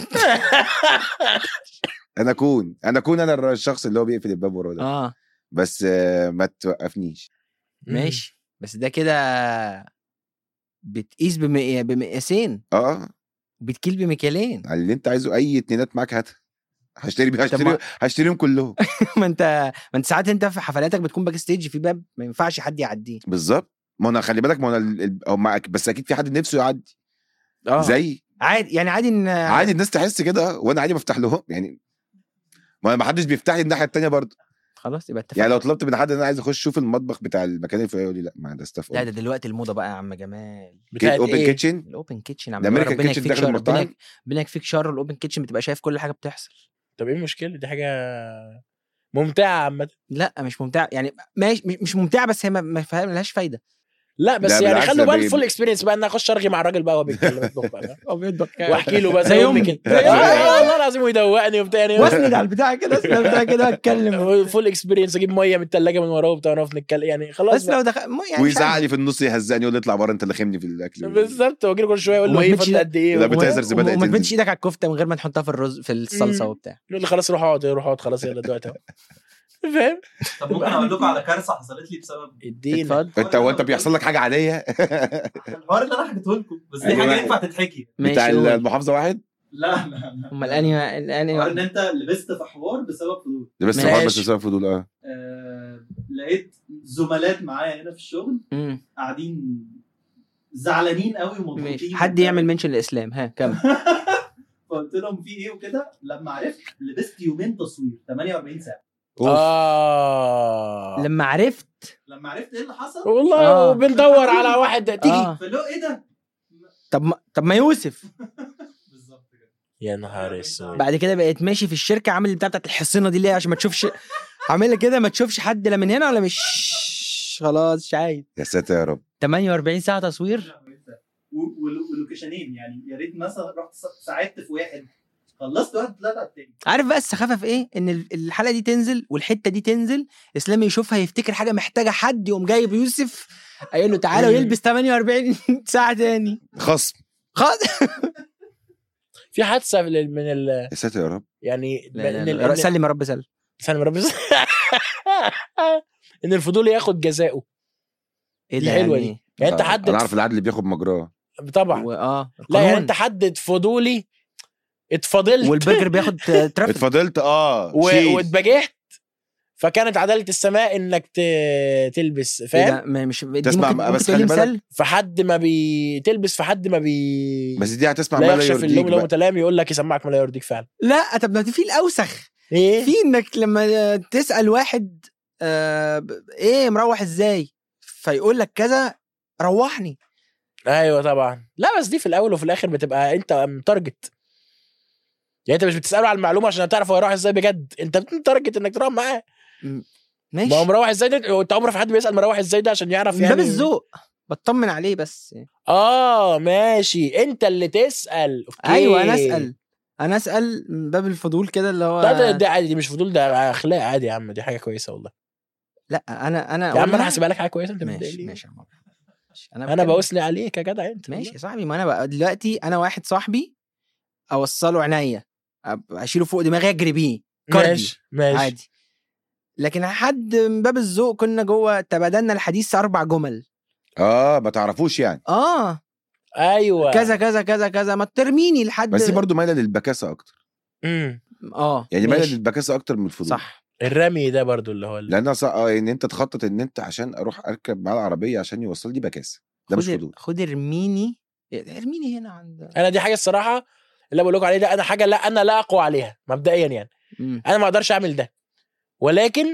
انا اكون انا اكون انا الر- الشخص اللي هو بيقفل الباب وراه ده اه بس آه، ما توقفنيش ماشي بس ده كده بتقيس بمق- بمقياسين اه وبتكيل بمكيالين على اللي انت عايزه اي اتنينات معاك هاتها هشتري هشتري ما- هشتريهم كلهم ما انت ما انت ساعات انت في حفلاتك بتكون باك ستيج في باب ما ينفعش حد يعديه بالظبط ما انا خلي بالك ما انا ال- ال- أو معك بس اكيد في حد نفسه يعدي اه زي عادي يعني عادي ان عادي الناس تحس كده وانا عادي بفتح لهم يعني ما ما حدش بيفتح لي الناحيه التانيه برضه خلاص يبقى اتفقنا يعني لو طلبت من حد ان انا عايز اخش اشوف المطبخ بتاع المكان الفلاني يقول لي لا ما ده ستاف لا ده دلوقتي الموضه بقى يا عم جمال بتاعت اوبن ايه كيتشن الاوبن كيتشن عم ده American ربنا kitchen يكفيك داخل شر المطاعم؟ ربنا ربنا يكفيك شر الاوبن كيتشن بتبقى شايف كل حاجه بتحصل طب ايه المشكله دي حاجه ممتعه عامه لا مش ممتع يعني ماشي مش- مش ممتعه بس هي ما- ما فيها- ملهاش فايده لا بس لا يعني بالعكس، خلوا ده بقى بي- الفول اكسبيرينس بقى ان أنا اخش ارغي مع الراجل بقى وهو بيتكلم يطبخ بقى واحكي له بقى زي زي أمي. امي كده زي آه، أمي. والله العظيم ويدوقني وبتاع يعني واسند على البتاع كده اسند على البتاع كده اتكلم فول اكسبيرينس اجيب ميه من الثلاجه من وراه وبتاع ونقف نتكلم يعني خلاص بس بقى. لو دخل مو- يعني مش ويزعق عارف. لي في النص يهزقني يقول لي اطلع بره انت اللي خمني في الاكل بالظبط واجي له كل شويه اقول له وما ايه تمدش فضل ده- قد ايه لا، وما- بتهزر زي بدأت وما تنزل. تمدش ايدك على الكفته من غير ما تحطها في الرز في الصلصه مم. وبتاع يقول لي خلاص روح اقعد روح اقعد خلاص يلا دلوقتي أهو. فاهم طب ممكن اقول لكم على كارثه حصلت لي بسبب ادينا اتفضل انت هو انت بيحصل لك حاجه عاديه الحوار اللي انا حكيته لكم بس دي أيوة. حاجه ينفع تتحكي بتاع ماشي قول. المحافظه واحد لا لا لا امال انهي انهي حوار ان واحد؟ انت لبست في حوار بسبب فضول ده بس ماشي. حوار بس بسبب فضول اه آه لقيت زملات معايا هنا في الشغل مم. قاعدين زعلانين قوي ماشي ومضغوطين حد يعمل منشن للاسلام ها كمل فقلت لهم في ايه وكده لما عرفت لبست يومين تصوير 48 ساعه أوف. اه لما عرفت لما عرفت ايه اللي حصل والله آه. وبندور على واحد تيجي آه. فاللي هو ايه ده طب ما طب ما يوسف بالظبط كده يا نهار اسود بعد كده بقيت ماشي في الشركه عامل البتاع بتاعت الحصينه دي اللي هي عشان ما تشوفش عاملها كده ما تشوفش حد لا من هنا ولا مش خلاص مش عايز يا ساتر يا رب 48 ساعه تصوير و- ول- ولوكيشنين يعني يا ريت مثلا رحت س- ساعدت في واحد خلصت واحد طلعت على التاني عارف بقى السخافه في ايه ان ال- الحلقه دي تنزل والحته دي تنزل اسلام يشوفها يفتكر حاجه محتاجه حد يقوم جايب يوسف قايل له تعالى مم. ويلبس 48 ساعه تاني خصم خلاص في حادثه من ال يا ساتر يا رب يعني لا من لا ال- لا. إن- سلم يا رب سلم سلم ربنا ان الفضول ياخد جزاؤه ايه دي ده حلوة يعني دي. يعني انت حد انا عارف العدل اللي بياخد مجراه طبعا و- اه لا يعني القانون. انت حد فضولي اتفضلت والبرجر بياخد ترافيك اتفضلت اه و... شيل. واتبجحت فكانت عداله السماء انك ت... تلبس ايه فاهم ده ما- مش دي تسمع- ممكن, بس ممكن تقولي خلي بالك- مثال فحد ما بي تلبس في حد ما بي بس دي هتسمع لا ما لا يخشى في يرضيك اللوم لو بقى. متلام يقول لك يسمعك ما لا يرضيك فعلا لا طب ما في الاوسخ ايه في انك لما تسال واحد آه ب- ايه مروح ازاي فيقول لك كذا روحني ايوه طبعا لا بس دي في الاول وفي الاخر بتبقى انت متارجت يعني انت مش بتساله على المعلومه عشان تعرف هو يروح ازاي بجد انت بتارجت انك تروح معاه ماشي ما هو مروح ازاي ده انت عمرك في حد بيسال مروح ازاي ده عشان يعرف من يعني باب الذوق بطمن عليه بس اه ماشي انت اللي تسال أوكي. ايوه انا اسال انا اسال من باب الفضول كده اللي هو لا ده, ده عادي دي مش فضول ده اخلاق عادي يا عم دي حاجه كويسه والله لا انا انا يا عم انا أقولها- هحسبها لك حاجه كويسه انت متضايق ماشي ليه؟ ماشي يا عم ماشي. انا بتكلم- بوسني عليك يا جدع انت ماشي يا صاحبي ما انا بقى دلوقتي انا واحد صاحبي اوصله عينيا أب- اشيله فوق دماغي اجري بيه كارديو. ماشي ماشي عادي لكن حد من باب الذوق كنا جوه تبادلنا الحديث اربع جمل اه ما تعرفوش يعني اه ايوه كذا كذا كذا كذا ما ترميني لحد بس دي برضه مايله للبكاسه اكتر امم اه يعني مايله ماشي. للبكاسه اكتر من الفضول صح الرمي ده برضو اللي هو اللي. لان صح اه ان انت تخطط ان انت عشان اروح اركب مع العربيه عشان يوصل دي بكاسه ده مش خد فضول خد ارميني ارميني هنا عند انا دي حاجه الصراحه اللي بقول لكم عليه ده انا حاجه لا انا لا اقوى عليها مبدئيا يعني مم. انا ما اقدرش اعمل ده ولكن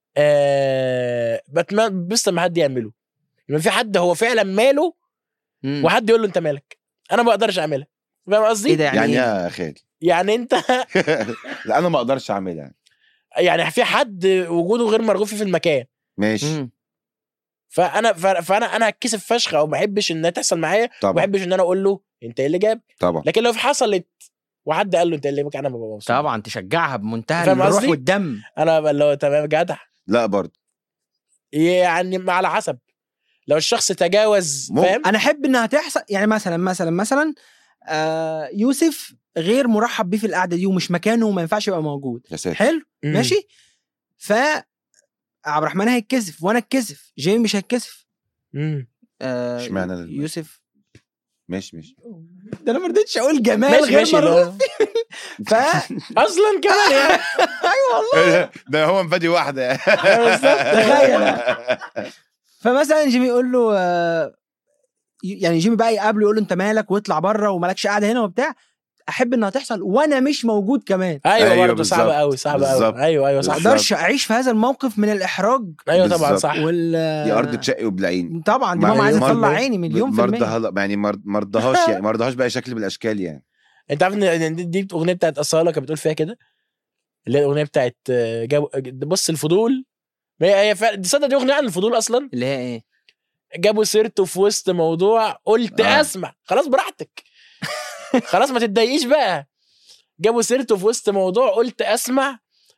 آه بتمنى بس لما حد يعمله يبقى في حد هو فعلا ماله مم. وحد يقول له انت مالك انا ما اقدرش اعملها فاهم قصدي؟ ايه ده يعني, يعني إيه؟ يا خالد يعني انت لا انا ما اقدرش اعملها يعني في حد وجوده غير مرغوب فيه في المكان ماشي مم. فانا ف- فانا انا هتكسف فشخ او ما احبش انها تحصل معايا وما طبعا احبش ان انا اقول له انت ايه اللي جاب طبجا لكن لو حصلت وحد قال له انت إيه اللي جابك انا ببقى مبسوط طبعا تشجعها بمنتهى فاهم الروح قصدي؟ والدم انا ببقى اللي هو تمام جدع لا برضه يعني على حسب لو الشخص تجاوز مو- فاهم انا احب انها تحصل يعني مثلا مثلا مثلا آه يوسف غير مرحب بيه في القعده دي ومش مكانه وما ينفعش يبقى موجود يا ساتر حلو مم. ماشي ف عبد الرحمن هيتكسف وانا اتكسف جيمي مش هيتكسف مم. آه اشمعنى أنا اللي- يوسف ماشي ماشي ده انا ما رضيتش اقول جمال ماشي غير ماشي اللي مرة هو- ف اصلا كمان يعني ايوه والله ده هو مفادي واحده بالظبط. تخيل. فمثلا جيمي يقول له آه، يعني جيمي بقى يقابله يقول له انت مالك واطلع بره ومالكش قاعده هنا وبتاع احب انها تحصل وانا مش موجود كمان ايوه أيوه برضه صعبه بالظبط. قوي صعبه بالظبط. قوي ايوه ايوه صح ما بالظبط. اقدرش اعيش في هذا الموقف من الاحراج ايوه طبعا بالظبط. صح وال دي ارض تشقي وبلعين طبعا دي مع- ماما عايزه مرضى- تطلع عيني مليون في المية مرضها يعني مرض- مرضهاش يعني مرضهاش باي شكل من الاشكال يعني انت عارف ان إن دي, دي اغنيه بتاعت اصاله كانت بتقول فيها كده اللي هي الاغنيه بتاعت آه، جاب بص الفضول ما هي هي فعلا دي صدق دي اغنيه عن الفضول اصلا اللي هي ايه جابوا سيرته في وسط موضوع قلت آه. آه. اسمع خلاص براحتك خلاص ما تتضايقيش بقى جابوا سيرته في وسط موضوع قلت اسمع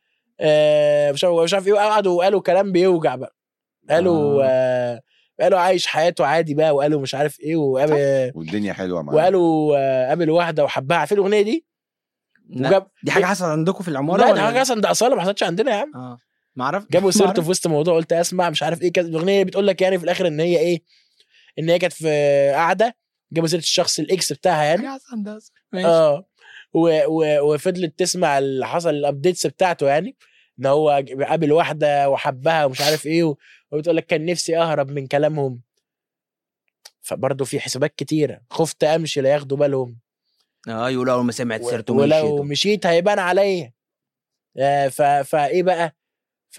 آه مش عارف مش عارف ايه وقعدوا وقالوا كلام بيوجع بقى قالوا آه. آه. قالوا عايش حياته عادي بقى وقالوا مش عارف ايه وقابل والدنيا حلوه معاه وقالوا آه، قابل واحده وحبها عارفين الاغنيه دي؟ لا وجاب دي حاجه حصلت عندكم في العماره لا ولا ده حاجه اصلا ده اصاله ما حصلتش عندنا يا عم اه ما اعرف جابوا ما سيرته أعرف. في وسط موضوع قلت اسمع مش عارف ايه كانت الاغنيه بتقول لك يعني في الاخر ان هي ايه ان هي كانت في قاعده جابوا سيره الشخص الاكس بتاعها يعني حاجة حصلت ده أصلاً. ماشي اه و... و... وفضلت تسمع اللي حصل الابديتس بتاعته يعني ان هو قابل واحده وحبها ومش عارف ايه و... وبتقول لك كان نفسي اهرب من كلامهم فبرضه في حسابات كتيره خفت امشي لا ياخدوا بالهم اه يقولوا اول ما سمعت و- سيرته ولو مشيت. مشيت هيبان عليا آه، ف... فايه بقى ف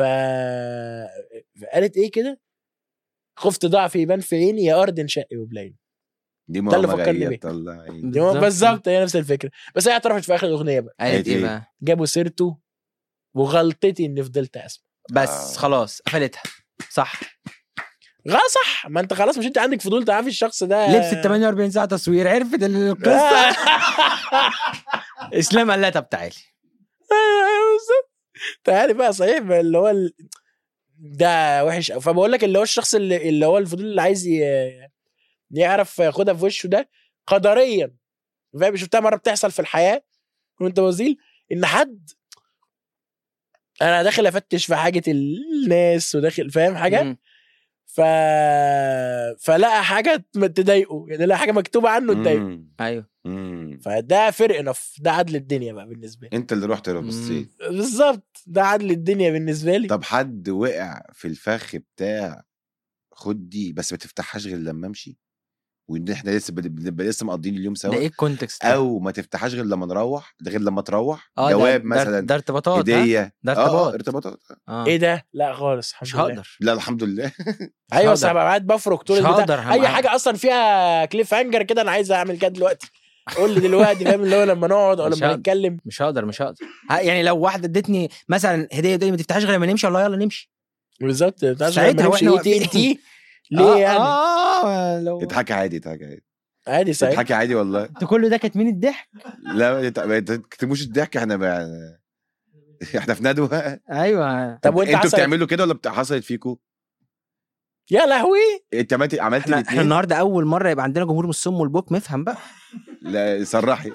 قالت ايه كده خفت ضعفي يبان في عيني يا ارض انشقي وبلاين دي ده اللي ماما فكرني جايه بيه. تطلع عيني. دي هو بالظبط. بالظبط هي نفس الفكره بس هي اعترفت في اخر الاغنيه بقى قالت قالت ايه إيه؟ بقى جابوا سيرته وغلطتي اني فضلت اسمع بس آه. خلاص قفلتها صح غا صح ما انت خلاص مش انت عندك فضول تعرفي الشخص ده لبست 48 ساعه تصوير عرفت القصه اسلام قال لها طب تعالي ايوه بالظبط تعالي بقى صحيح ما اللي هو ال... ده وحش أوي. فبقول لك اللي هو الشخص اللي, اللي هو الفضول اللي عايز ي... يعرف ياخدها في وشه ده قدريا فاهم شفتها مره بتحصل في الحياه وانت وزيل ان حد انا داخل افتش في حاجه الناس وداخل فاهم حاجه مم. ف فلقى حاجه تضايقه يعني لقى حاجه مكتوبه عنه تضايقه مم. ايوه مم. فده فرق انف ده عدل الدنيا بقى بالنسبه لي انت اللي رحت بصيت بالظبط ده عدل الدنيا بالنسبه لي طب حد وقع في الفخ بتاع خد دي بس ما تفتحهاش غير لما امشي وان احنا لسه بن- بنبقى لسه مقضيين اليوم ده سوا ايه الكونتكست ده؟ او ما تفتحهاش غير لما نروح ده غير لما تروح آه، ده- جواب ده- مثلا ده ارتباطات ها؟ هديه ده آه، آه، ارتباط. ارتباطات آه. ايه ده لا خالص الحمد مش لله هقدر لا الحمد لله ايوه بس هقدر. هبقى قاعد بفرك طول مش البتاع هقدر اي هبقى- حاجه اصلا فيها كليف هانجر كده انا عايز اعمل كده دلوقتي قول لي دلوقتي فاهم اللي هو لما نقعد او مش لما هقدر. نتكلم مش هقدر مش هقدر ها، يعني لو واحده ادتني مثلا هديه تقول لي ما تفتحهاش غير لما نمشي والله يلا نمشي بالظبط بتاع ساعتها واحنا ايه تي واقفين. تي ليه آه، يعني اه لو اضحكي عادي اضحكي عادي عادي صحيح اضحكي عادي والله انت كل ده كاتمين الضحك لا ما تت- ما تكتموش الضحك احنا بقى احنا في ندوه ايوه طب وانت انتوا حصلت بتعملوا كده ولا بتاع- حصلت فيكم يا لهوي انت عملت عملت احنا احنا الاثنين النهارده اول مره يبقى عندنا جمهور من الصم والبوك افهم بقى لا صرحي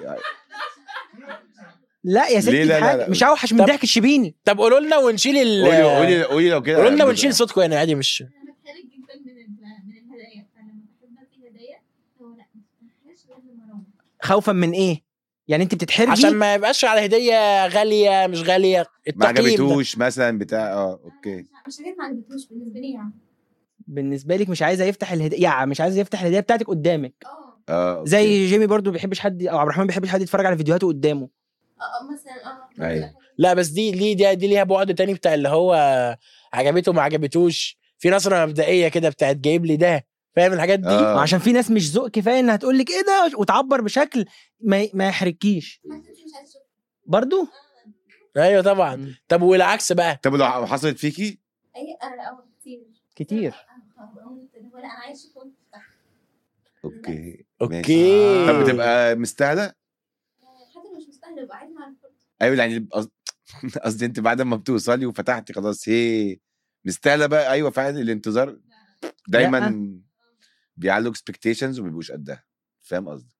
لا يا ستي ليه؟ لا، لا، حاجة. لا. مش اوحش من طب- ضحك الشبيني طب قولوا لنا ونشيل ال قولي قولي قولي لو كده قولوا لنا ونشيل صوتكم يعني عادي مش انا بتخانق جدا من ال- من الهدايا فلما بحب ادي هدايا هو لا ما تفتحهاش غير لما اروح خوفا من ايه يعني انت بتتحرجي عشان ما يبقاش على هديه غاليه مش غاليه ما التقييم ده. عجبتوش مثلا بتاع اه اوكي مش مش حاجات ما عجبتوش بالنسبه لي يعني بالنسبه لك مش عايزه يفتح الهديه يعني مش عايزه يفتح الهديه بتاعتك قدامك اه اه أوكي. زي جيمي برضو ما بيحبش حد او عبد الرحمن ما بيحبش حد يتفرج على فيديوهاته قدامه اه آه، مثلا اه أيوة. لا بس دي دي دي, دي ليها بعد تاني بتاع اللي هو عجبته ما عجبتوش في نظره مبدئيه كده بتاعت جايب لي ده فاهم الحاجات دي آه. عشان في ناس مش ذوق كفايه انها تقول لك ايه ده وتعبر بشكل ما ما يحرجكيش ما تمشي مش عايز اشوف برضو ايوه طبعا طب والعكس بقى طب لو حصلت فيكي اي انا اه كتير كتير ولا انا عايز اشوف وانت تفتح. اوكي اوكي آه. طب بتبقى مستاهله حتى لو مش مستاهل ابقى عادي مع الفرد ايوه يعني قص- قصدي انت بعد ما بتوصلي وفتحتي خلاص هي مستاهله بقى ايوه فعلا الانتظار دايما بيعلوا اكسبكتيشنز وما بيبقوش قدها فاهم قصدي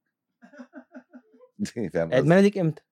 فاهم عيد قصدي ميلادك امتى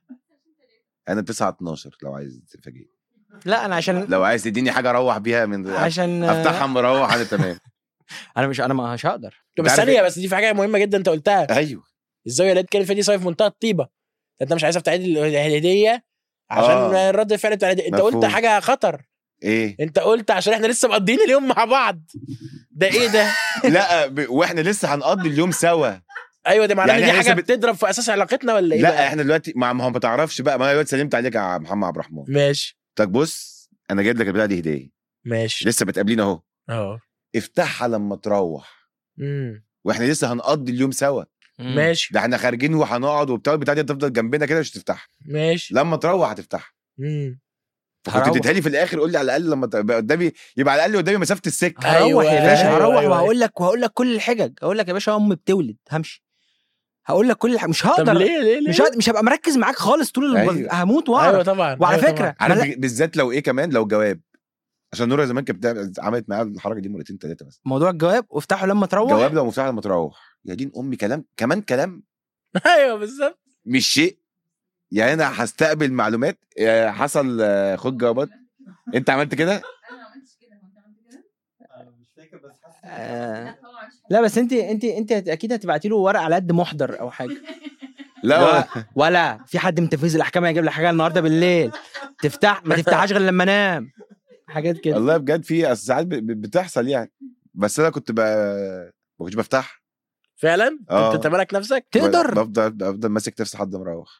انا 9 12 لو عايز تفاجئ لا انا عشان لو عايز تديني حاجه اروح بيها من عشان افتحها مروح انا تمام انا مش انا مش هقدر طب بس عارف ثانيه بس دي في حاجه مهمه جدا انت قلتها ايوه الزاويه اللي كانت فيها دي صايف منتهى الطيبه انت مش عايز افتح ال- الهديه عشان آه. الرد الفعل بتاع الهدية. انت قلت مفهوم. حاجه خطر ايه انت قلت عشان احنا لسه مقضيين اليوم مع بعض ده ايه ده لا ب... واحنا لسه هنقضي اليوم سوا ايوه ده معناه يعني ان دي إحنا حاجه لسه بت- بتضرب في اساس علاقتنا ولا ايه لا بقى؟ احنا دلوقتي ما ما هو ما تعرفش بقى ما انا دلوقتي سلمت عليك يا محمد عبد الرحمن ماشي طب بص انا جايب لك البتاعه دي هديه ماشي لسه بتقابلينا اهو اه افتحها لما تروح امم واحنا لسه هنقضي اليوم سوا ماشي ده احنا خارجين وهنقعد وبتاع البتاعه دي هتفضل جنبنا كده مش تفتحها ماشي لما تروح هتفتحها امم فكنت هروح. تديها لي في الاخر قول لي على الاقل لما تبقى قدامي يبقى على الاقل قدامي مسافه السكه أيوة، هروح يا باشا أيوة، هروح أيوة. وهقول لك وهقول لك كل الحجج هقول لك يا باشا امي بتولد همشي هقول لك كل الح... مش طب هقدر ليه ليه ليه مش هقدر مش هبقى مركز معاك خالص طول الب... أيوة. هموت واعرف ايوه طبعا وعلى أيوة فكره عارف ملا- بالذات لو ايه كمان لو جواب عشان نورا زمان كانت بتعمل- عملت معايا الحركه دي مرتين ثلاثه بس موضوع الجواب وافتحه لما تروح جواب لو مفتاح لما تروح يا دين امي كلام كمان كلام طبعاً. ايوه بالظبط مش شيء يعني انا هستقبل معلومات آه، حصل آه، خد جوابات انت عملت كده انا ما عملتش كده هو انت عملت كده؟ أنا مش فاكر بس حاسس آه... لا طبعا مش لا بس انت انت انت اكيد هتبعتي له ورق على قد محضر او حاجه لا لا. ولا في حد من تنفيذ الاحكام هيجيب لك حاجه النهارده بالليل تفتح ما تفتحهاش غير لما انام حاجات كده والله بجد في أصل ساعات ب- ب- بتحصل يعني بس انا كنت ب... ما كنتش بفتح فعلا آه. انت تملك نفسك تقدر بفضل بفضل ماسك نفسي لحد ما اروح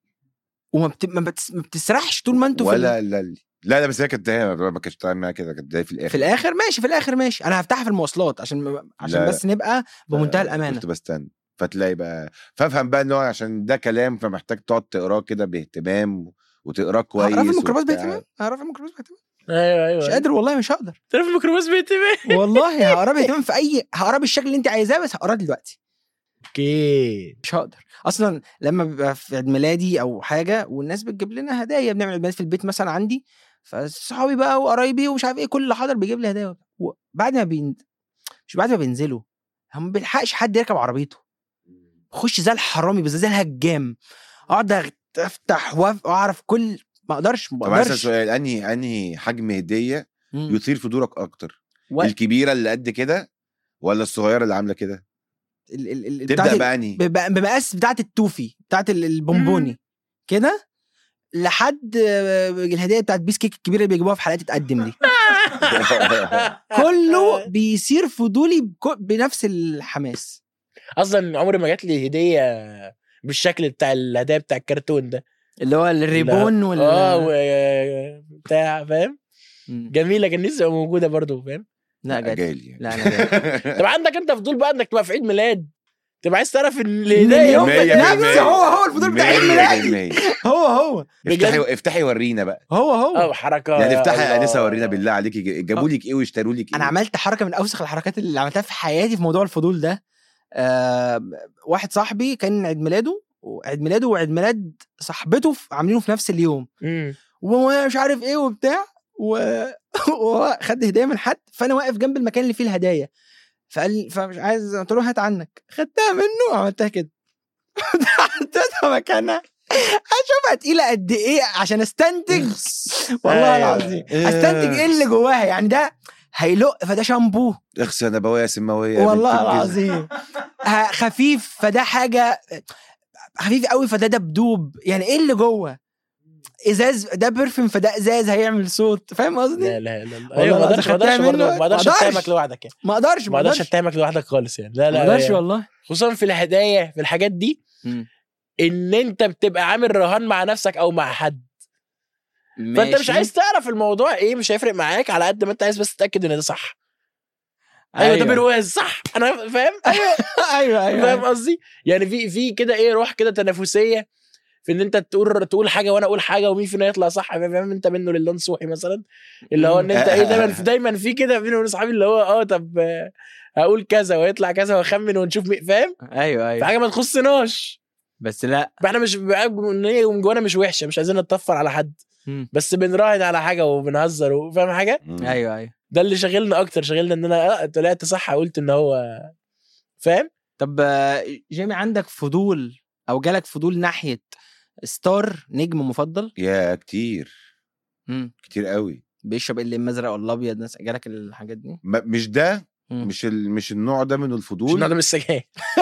وما بت... ما, بتس... ما بتسرحش طول ما انتوا في ال- ولا لا لا لا بس هي كانت هي ما كانتش بتعمل معايا كده كانت هي في الاخر في الاخر ماشي في الاخر ماشي انا هفتحها في المواصلات عشان ما... عشان لا، بس نبقى بمنتهى آه، الامانه كنت بستنى فتلاقي بقى فافهم بقى ان هو عشان ده كلام فمحتاج تقعد تقراه كده باهتمام وتقراه كويس هعرف الميكروباص وبتاع. باهتمام هعرف الميكروباص باهتمام ايوه ايوه مش قادر والله مش هقدر تعرف الميكروباص بيتم والله هقرا اهتمام في اي هقرا بالشكل اللي انت عايزاه بس هقراه دلوقتي اوكي مش هقدر اصلا لما بيبقى في عيد ميلادي او حاجه والناس بتجيب لنا هدايا بنعمل عيد ميلاد في البيت مثلا عندي فصحابي بقى وقرايبي ومش عارف ايه كل اللي حاضر بيجيب لي هدايا بعد ما بين مش بعد ما بينزلوا هم ما بيلحقش حد يركب عربيته خش زي الحرامي بس زي الهجام اقعد أغ- افتح وأف- واعرف كل ما اقدرش ما طب عايز اقدرش سؤال انهي انهي حجم هديه مم. يثير فضولك اكتر و- الكبيره اللي قد كده ولا الصغيره اللي عامله كده ال- ال- ال- تبدا بتاعت- بقى انهي بم- بمقاس بتاعت التوفي بتاعت ال- البونبوني كده لحد آه، الهديه بتاعت بيس كيك الكبيره اللي بيجيبوها في حلقات تقدم دي كله بيصير فضولي بكو- بنفس الحماس اصلا عمري ما جات لي هديه بالشكل بتاع الهدايا بتاع الكرتون ده اللي هو الريبون وال اه و- بتاع فاهم مم. جميله كان نفسي تبقى موجوده برضه فاهم لا جات جالي يعني. لا انا جات طب عندك انت فضول بقى انك تبقى في عيد ميلاد تبقى عايز تعرف ان الهدايه مليون يوم مية نفس بالمية. هو هو الفضول بتاع عيد مية ميلادي بالمية. هو هو افتحي افتحي ورينا بقى هو هو اه حركه يعني افتحي الله. يا انسه ورينا بالله عليكي جابوا لك ايه واشتروا لك ايه انا عملت حركه من اوسخ الحركات اللي عملتها في حياتي في موضوع الفضول ده آه واحد صاحبي كان عيد ميلاده وعيد ميلاده وعيد ميلاد صاحبته في- عاملينه في نفس اليوم مم. ومش عارف ايه وبتاع و... وهو خد هديه من حد فانا واقف جنب المكان اللي فيه الهدايا فقال لي فمش عايز قلت له هات عنك خدتها منه وعملتها كده حطيتها مكانها اشوفها تقيله قد ايه عشان استنتج والله أيوة. العظيم استنتج ايه اللي جواها يعني ده هيلق فده شامبو اخس انا بوايا سماويه يا والله بنت الجزم. العظيم ه- خفيف فده حاجه خفيف قوي فده دبدوب يعني ايه اللي جوه ازاز ده برفيوم فده ازاز هيعمل صوت فاهم قصدي لا لا لا لا والله ايوه ما العظيم اقدرش ما خدتها اقدرش برضه منه. ما اقدرش ما أقدرش. اتهمك لوحدك يعني ما اقدرش ما اقدرش اتهمك لوحدك خالص يعني لا لا ما اقدرش لا. والله خصوصا في الهدايا في الحاجات دي ان انت بتبقى عامل رهان مع نفسك او مع حد فانت مش عايز تعرف الموضوع ايه مش هيفرق معاك على قد ما انت عايز بس تتاكد ان ده صح ايوه ده برواز صح انا فاهم ايوه ايوه فاهم ايوه قصدي يعني في في كده ايه روح كده تنافسيه في ان انت تقول تقول حاجه وانا اقول حاجه ومين فينا يطلع صح فاهم انت منه لله نصوحي مثلا اللي هو ان انت ايه دايما دايما في كده بيني وبين اصحابي اللي هو اه طب آه، هقول كذا ويطلع كذا واخمن ونشوف مين فاهم ايوه في ايوه حاجه ما تخصناش بس لا احنا مش ان هي من جوانا مش وحشه مش عايزين نتطفل على حد مم. بس بنراهن على حاجه وبنهزر وفاهم حاجه مم. ايوه ايوه ده اللي شغلنا اكتر شغلنا ان انا آه، طلعت صح قلت ان هو فاهم طب آه، جيمي عندك فضول او جالك فضول ناحيه ستار نجم مفضل يا كتير مم. كتير قوي بيشرب اللي الازرق ولا الابيض ناس جالك الحاجات دي ما- مش ده مم. مش ال... مش النوع ده من مش الفضول النوع ده من السجاير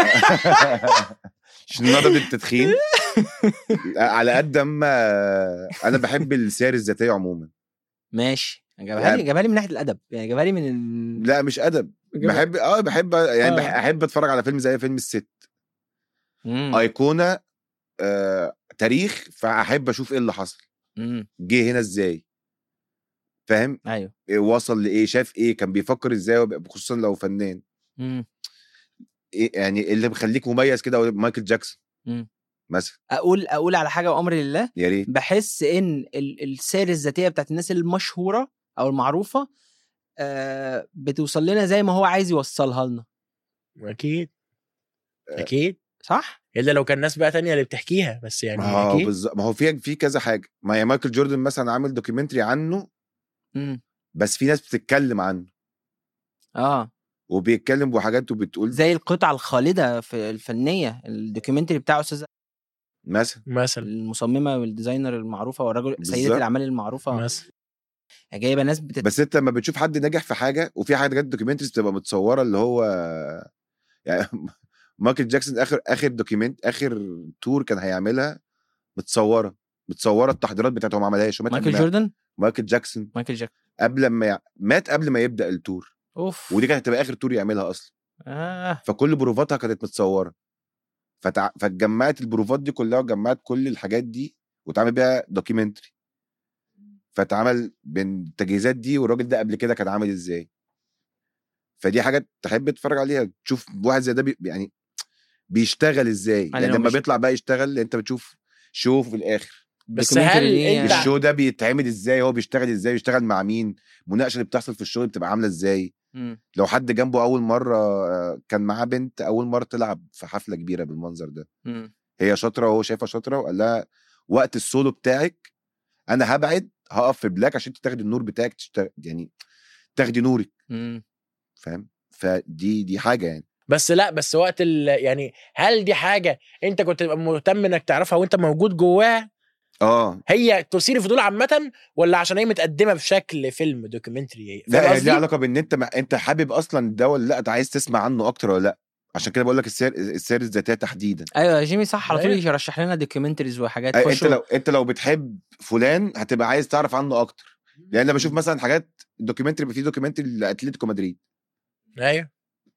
مش النوع ده من التدخين على قد ما انا بحب السير الذاتيه عموما ماشي جابها يعني- لي جابها لي من ناحيه الادب يعني جابها لي من ال... لا مش ادب جابها- بحب اه بحب يعني آه. بح- احب اتفرج على فيلم زي فيلم الست مم. ايقونه آه تاريخ فاحب اشوف ايه اللي حصل مم. جه هنا ازاي فاهم ايوه إيه وصل لايه شاف ايه كان بيفكر ازاي وب- خصوصا لو فنان مم. إيه يعني اللي مخليك مميز كده هو مايكل جاكسون مم. مثلا اقول اقول على حاجه وامر لله يا ريت بحس ان ال- السير الذاتيه بتاعت الناس المشهوره او المعروفه آه بتوصل لنا زي ما هو عايز يوصلها لنا اكيد اكيد صح الا لو كان ناس بقى تانية اللي بتحكيها بس يعني ما هو اكيد بالظبط ما هو في في كذا حاجه ما يا مايكل جوردن مثلا عامل دوكيومنتري عنه مم. بس في ناس بتتكلم عنه اه وبيتكلم بحاجات وبتقول زي القطعه الخالده في الفنيه الدوكيومنتري بتاع استاذ مثلا مثلا المصممه والديزاينر المعروفه والرجل سيده بالظبط. الاعمال المعروفه مثلا جايبه ناس بتت... بس انت لما بتشوف حد ناجح في حاجه وفي حاجات دوكيومنتريز بتبقى متصوره اللي هو يعني مايكل جاكسون اخر اخر دوكيومنت اخر تور كان هيعملها متصوره متصوره التحضيرات بتاعته هو ما عملهاش ومات مايكل قبل ما- جوردن مايكل جاكسون مايكل جاكسون قبل ما يع... مات قبل ما يبدا التور اوف ودي كانت هتبقى اخر تور يعملها اصلا آه. فكل بروفاتها كانت متصوره فتع... فاتجمعت البروفات دي كلها وجمعت كل الحاجات دي واتعمل بيها دوكيومنتري فاتعمل بين التجهيزات دي والراجل ده قبل كده كان عامل ازاي فدي حاجات تحب تتفرج عليها تشوف واحد زي ده بي... يعني بيشتغل ازاي يعني يعني لو لما مش- بيطلع بقى يشتغل انت بتشوف شو في الاخر بس documentary هل دي- انت- الشو ده بيتعمل ازاي هو بيشتغل ازاي بيشتغل مع مين المناقشه اللي بتحصل في الشغل بتبقى عامله ازاي مم. لو حد جنبه اول مره آه، كان معاه بنت اول مره تلعب في حفله كبيره بالمنظر ده مم. هي شاطره وهو شايفها شاطره وقال لها وقت السولو بتاعك انا هبعد هقف في بلاك عشان انت تاخدي النور بتاعك تشتغل يعني تاخدي نورك مم. فاهم فدي دي حاجه يعني بس لا بس وقت ال... يعني هل دي حاجه انت كنت تبقى مهتم انك تعرفها وانت موجود جواها اه هي تثير الفضول عامه ولا عشان هي متقدمه بشكل فيلم دوكيومنتري لا فاهم هي قصدي؟ ليها علاقه بان انت ما انت حابب اصلا ده ولا لا انت عايز تسمع عنه اكتر ولا لا عشان كده بقول لك السير السير الذاتيه تحديدا ايوه يا جيمي صح على طول أيوة. يرشح لنا دوكيومنتريز وحاجات أي- انت خشوا لو انت لو بتحب فلان هتبقى عايز تعرف عنه اكتر لان انا بشوف مثلا حاجات دوكيومنتري في دوكيومنتري لاتلتيكو مدريد ايوه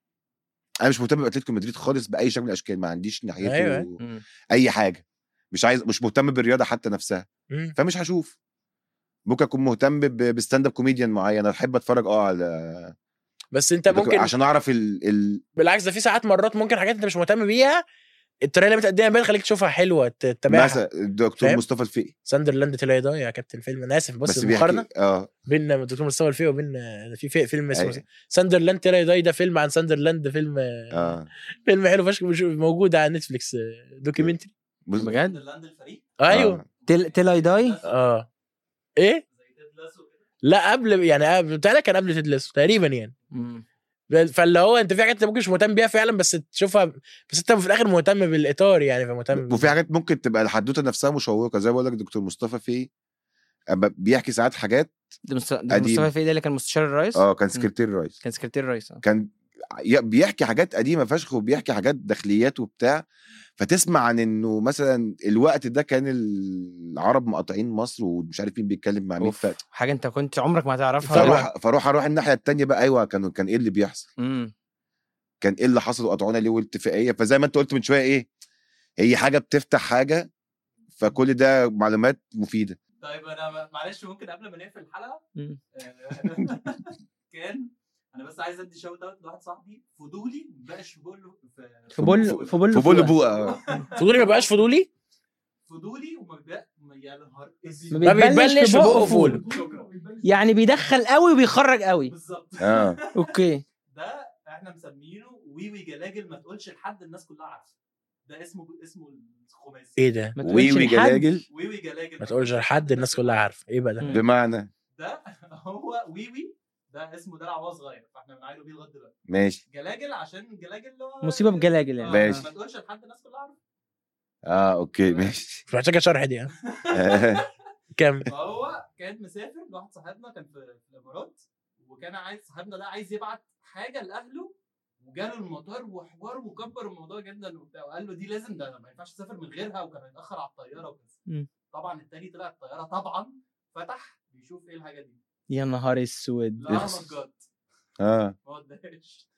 انا مش مهتم باتلتيكو مدريد خالص باي شكل من الاشكال ما عنديش ناحيته أيوة. مم. اي حاجه مش عايز مش مهتم بالرياضه حتى نفسها مم. فمش هشوف ممكن اكون مهتم ب- بستاند اب كوميديان معين انا بحب اتفرج اه على بس انت ممكن عشان اعرف ال... ال... بالعكس ده في ساعات مرات ممكن حاجات انت مش مهتم بيها الطريقه اللي متقدمه بيها تخليك تشوفها حلوه ت- تتابعها مثلا الدكتور فاهم؟ مصطفى الفقي ساندرلاند تلاقي ضايع يا كابتن فيلم انا اسف بس, بس المقارنه بيحكي اه بين الدكتور مصطفى الفقي وبين في في- فيلم اسمه أيوة. ساندرلاند تلاقي ضايع ده فيلم عن ساندرلاند فيلم اه فيلم حلو فشخ مش- موجود على نتفليكس دوكيومنتري بص- بجد لاند الفريق ايوه آه. تل تل اي داي اه ايه زي تيد لاسو كده لا قبل يعني قبل بتاعي كان قبل تيد لاسو تقريبا يعني مم. فاللي هو انت في حاجات انت ممكن مش مهتم بيها فعلا بس تشوفها بس انت في الاخر مهتم بالاطار يعني فمهتم وفي حاجات ممكن تبقى الحدوته نفسها مشوقه زي ما بقول لك دكتور مصطفى فقي أما بيحكي ساعات حاجات ده مست- ده قديم. مصطفى فيه ده اللي كان مستشار الرئيس اه كان سكرتير رئيس كان سكرتير الرئيس اه كان ي- بيحكي حاجات قديمه فشخ وبيحكي حاجات داخليات وبتاع فتسمع عن انه مثلا الوقت ده كان العرب مقاطعين مصر ومش عارف مين بيتكلم مع مين ف... أوف. حاجه انت كنت عمرك ما هتعرفها طبعاً. فاروح فاروح اروح الناحيه التانية بقى ايوه كان كان ايه اللي بيحصل مم. كان ايه اللي حصل وقطعونا ليه والاتفاقيه فزي ما انت قلت من شويه ايه هي حاجه بتفتح حاجه فكل ده معلومات مفيده طيب انا م- معلش ممكن قبل ما نقفل الحلقه مم. آه، كان انا بس عايز ادي شوت اوت لواحد صاحبي فضولي مبقاش في بقول في بول في بول في بول بوقه فضولي ما بقاش فضولي فضولي وما بيبقى يا نهار ما ما بيتبلش بيتبلش في في بقه بقه فول. فول شكرا يعني بيدخل قوي وبيخرج قوي بالظبط اه اوكي ده احنا مسمينه ويوي جلاجل ما تقولش لحد الناس كلها عارفه ده اسمه اسمه الخماسي ايه ده ما تقولش ويوي لحد. جلاجل ويوي جلاجل ما تقولش لحد الناس كلها عارفه ايه بقى ده مم. بمعنى ده هو ويوي ده اسمه دلع وهو صغير فاحنا بنعيده بيه لغايه دلوقتي ماشي جلاجل عشان جلاجل اللي هو مصيبه بجلاجل آه، يعني ماشي. ما تقولش لحد الناس كلها عارفه اه اوكي ماشي مش محتاجه شرح دي ها كم فهو كان مسافر لواحد صاحبنا كان في في الامارات وكان عايز صاحبنا ده عايز يبعت حاجه لاهله وجاله المطار وحوار وكبر الموضوع جدا وبتاع وقال له دي لازم ده ما ينفعش تسافر من غيرها وكان هيتاخر على الطياره وكده مم. طبعا التاني طلع الطياره طبعا فتح بيشوف ايه الحاجه دي يا نهار اسود لا ما بجد اه ما ودهاش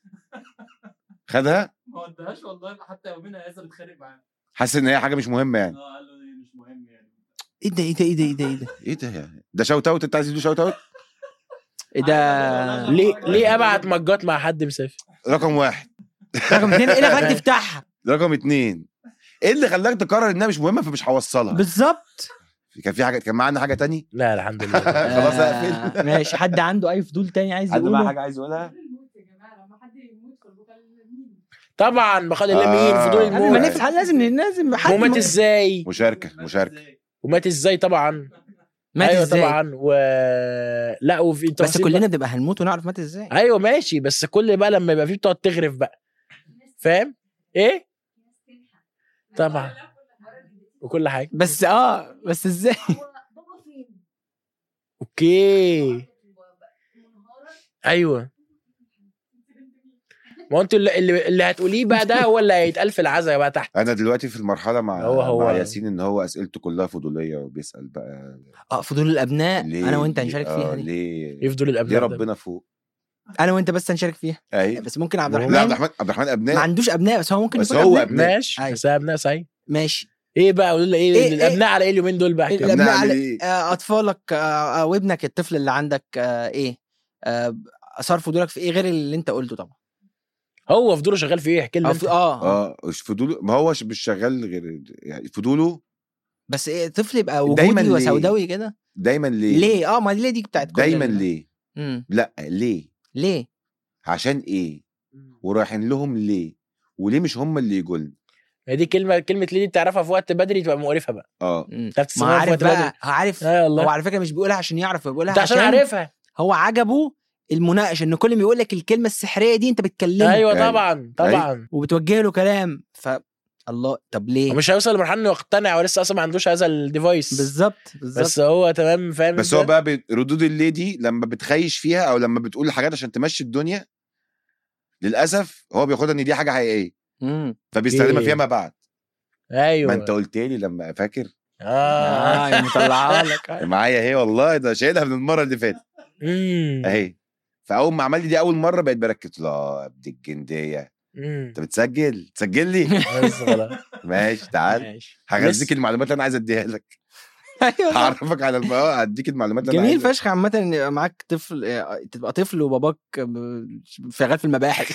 خدها ما ودهاش والله حتى يومنا هذا بيتخانق معاه حاسس ان هي حاجه مش مهمه يعني اه قال له دي مش مهم يعني ايه ده ايه ده ايه ده ايه ده ايه ده ايه ده يعني ده شوت اوت انت عايز تدي شوت اوت ايه ده ليه ليه ابعت مجات مع حد مسافر رقم واحد رقم اتنين ايه اللي خلاك تفتحها رقم اتنين ايه اللي خلاك تقرر انها مش مهمه فمش هوصلها بالظبط كان في حاجه كان معانا حاجه تاني لا الحمد لله خلاص آه، اقفل ماشي حد عنده اي فضول تاني عايز حد بقى يقوله حاجه عايز يقولها الموت يا جماعه لما حد يموت في البكاء مين؟ طبعا بخلي الله مين آه. فضول قبل ما الموت نفتح لازم لازم حد ومات م- ازاي مشاركه مات مشاركه إزاي؟ ومات ازاي طبعا مات ايوه ازاي طبعا و لا وفي بس تفاصيل كلنا بقى. بنبقى هنموت ونعرف مات ازاي ايوه ماشي بس كل بقى لما يبقى فيه بتقعد تغرف بقى فاهم ايه طبعا. وكل حاجه بس اه بس ازاي هو بابا فين؟ اوكي ايوه ما هو انتوا اللي, اللي, اللي هتقوليه بقى ده هو اللي هيتقال في العزا بقى تحت انا دلوقتي في المرحله مع هو- هو- مع ياسين ان هو اسئلته كلها فضوليه وبيسال بقى اه فضول الابناء ليه انا وانت هنشارك آه، فيها دي ليه يفضل ليه الابناء ده. ربنا فوق انا وانت بس هنشارك فيها اي بس ممكن عبد لا عبد الرحمن الرحمن عبد الرحمن ما ابناء عندوش ابناء بس هو ممكن بس يكون هو ابناء ابناء. ماشي أيوة. بس ابناء سعيد ماشي ايه بقى قولوا لنا ايه, إيه- الابناء على ايه اليومين دول بقى الابناء أبناء على على إيه؟ آه، اطفالك آه، او ابنك الطفل اللي عندك آه، ايه آه، اثار فضولك في ايه غير اللي انت قلته طبعا هو فضوله شغال في ايه احكي لنا أو انت. في- اه اه مش فضوله ما هوش مش شغال غير يعني فضوله بس إيه طفل يبقى دايماً وجودي ليه؟ وسوداوي كده دايما ليه ليه اه ما ليه دي بتاعت كل دايما ال- ليه مم. لا ليه ليه عشان ايه ورايحين لهم ليه وليه مش هم اللي يجوا لنا هي دي كلمه كلمه ليه دي بتعرفها في وقت بدري تبقى مقرفه بقى اه مم. تعرف ما تستخدمها في عارف وقت بقى بدري عارف اه والله هو على فكره مش بيقولها عشان يعرف هو بيقولها انت عشان عارفها هو عجبه المناقش ان كل ما يقول لك الكلمه السحريه دي انت بتكلمه ايوه أيوة. طبعا طبعا وبتوجه له كلام ف الله طب ليه ومش هيوصل لمرحله انه يقتنع ولسه اصلا ما عندوش هذا الديفايس بالظبط بالظبط بس هو تمام فاهم بس انت؟ هو بقى ب- ردود الليه دي لما بتخيش فيها او لما بتقول حاجات عشان تمشي الدنيا للاسف هو بياخدها ان دي حاجه حقيقيه مم. فبيستخدمها إيه. فيما بعد ايوه ما انت قلت لي لما فاكر اه اه مطلعها لك معايا اهي والله ده شايلها من المره اللي فاتت امم اهي فاول ما عمل لي دي اول مره بقيت بركز لا يا ابن الجنديه امم انت بتسجل تسجل لي بس خلاص ماشي تعال ماشي هغذيك لسه. المعلومات اللي انا عايز اديها لك ايوه هعرفك على الم... اه هديك المعلومات اللي انا جميل عايزها. فشخ عامة ان يبقى معاك طفل آه، تبقى طفل وباباك ب- شغال في المباحث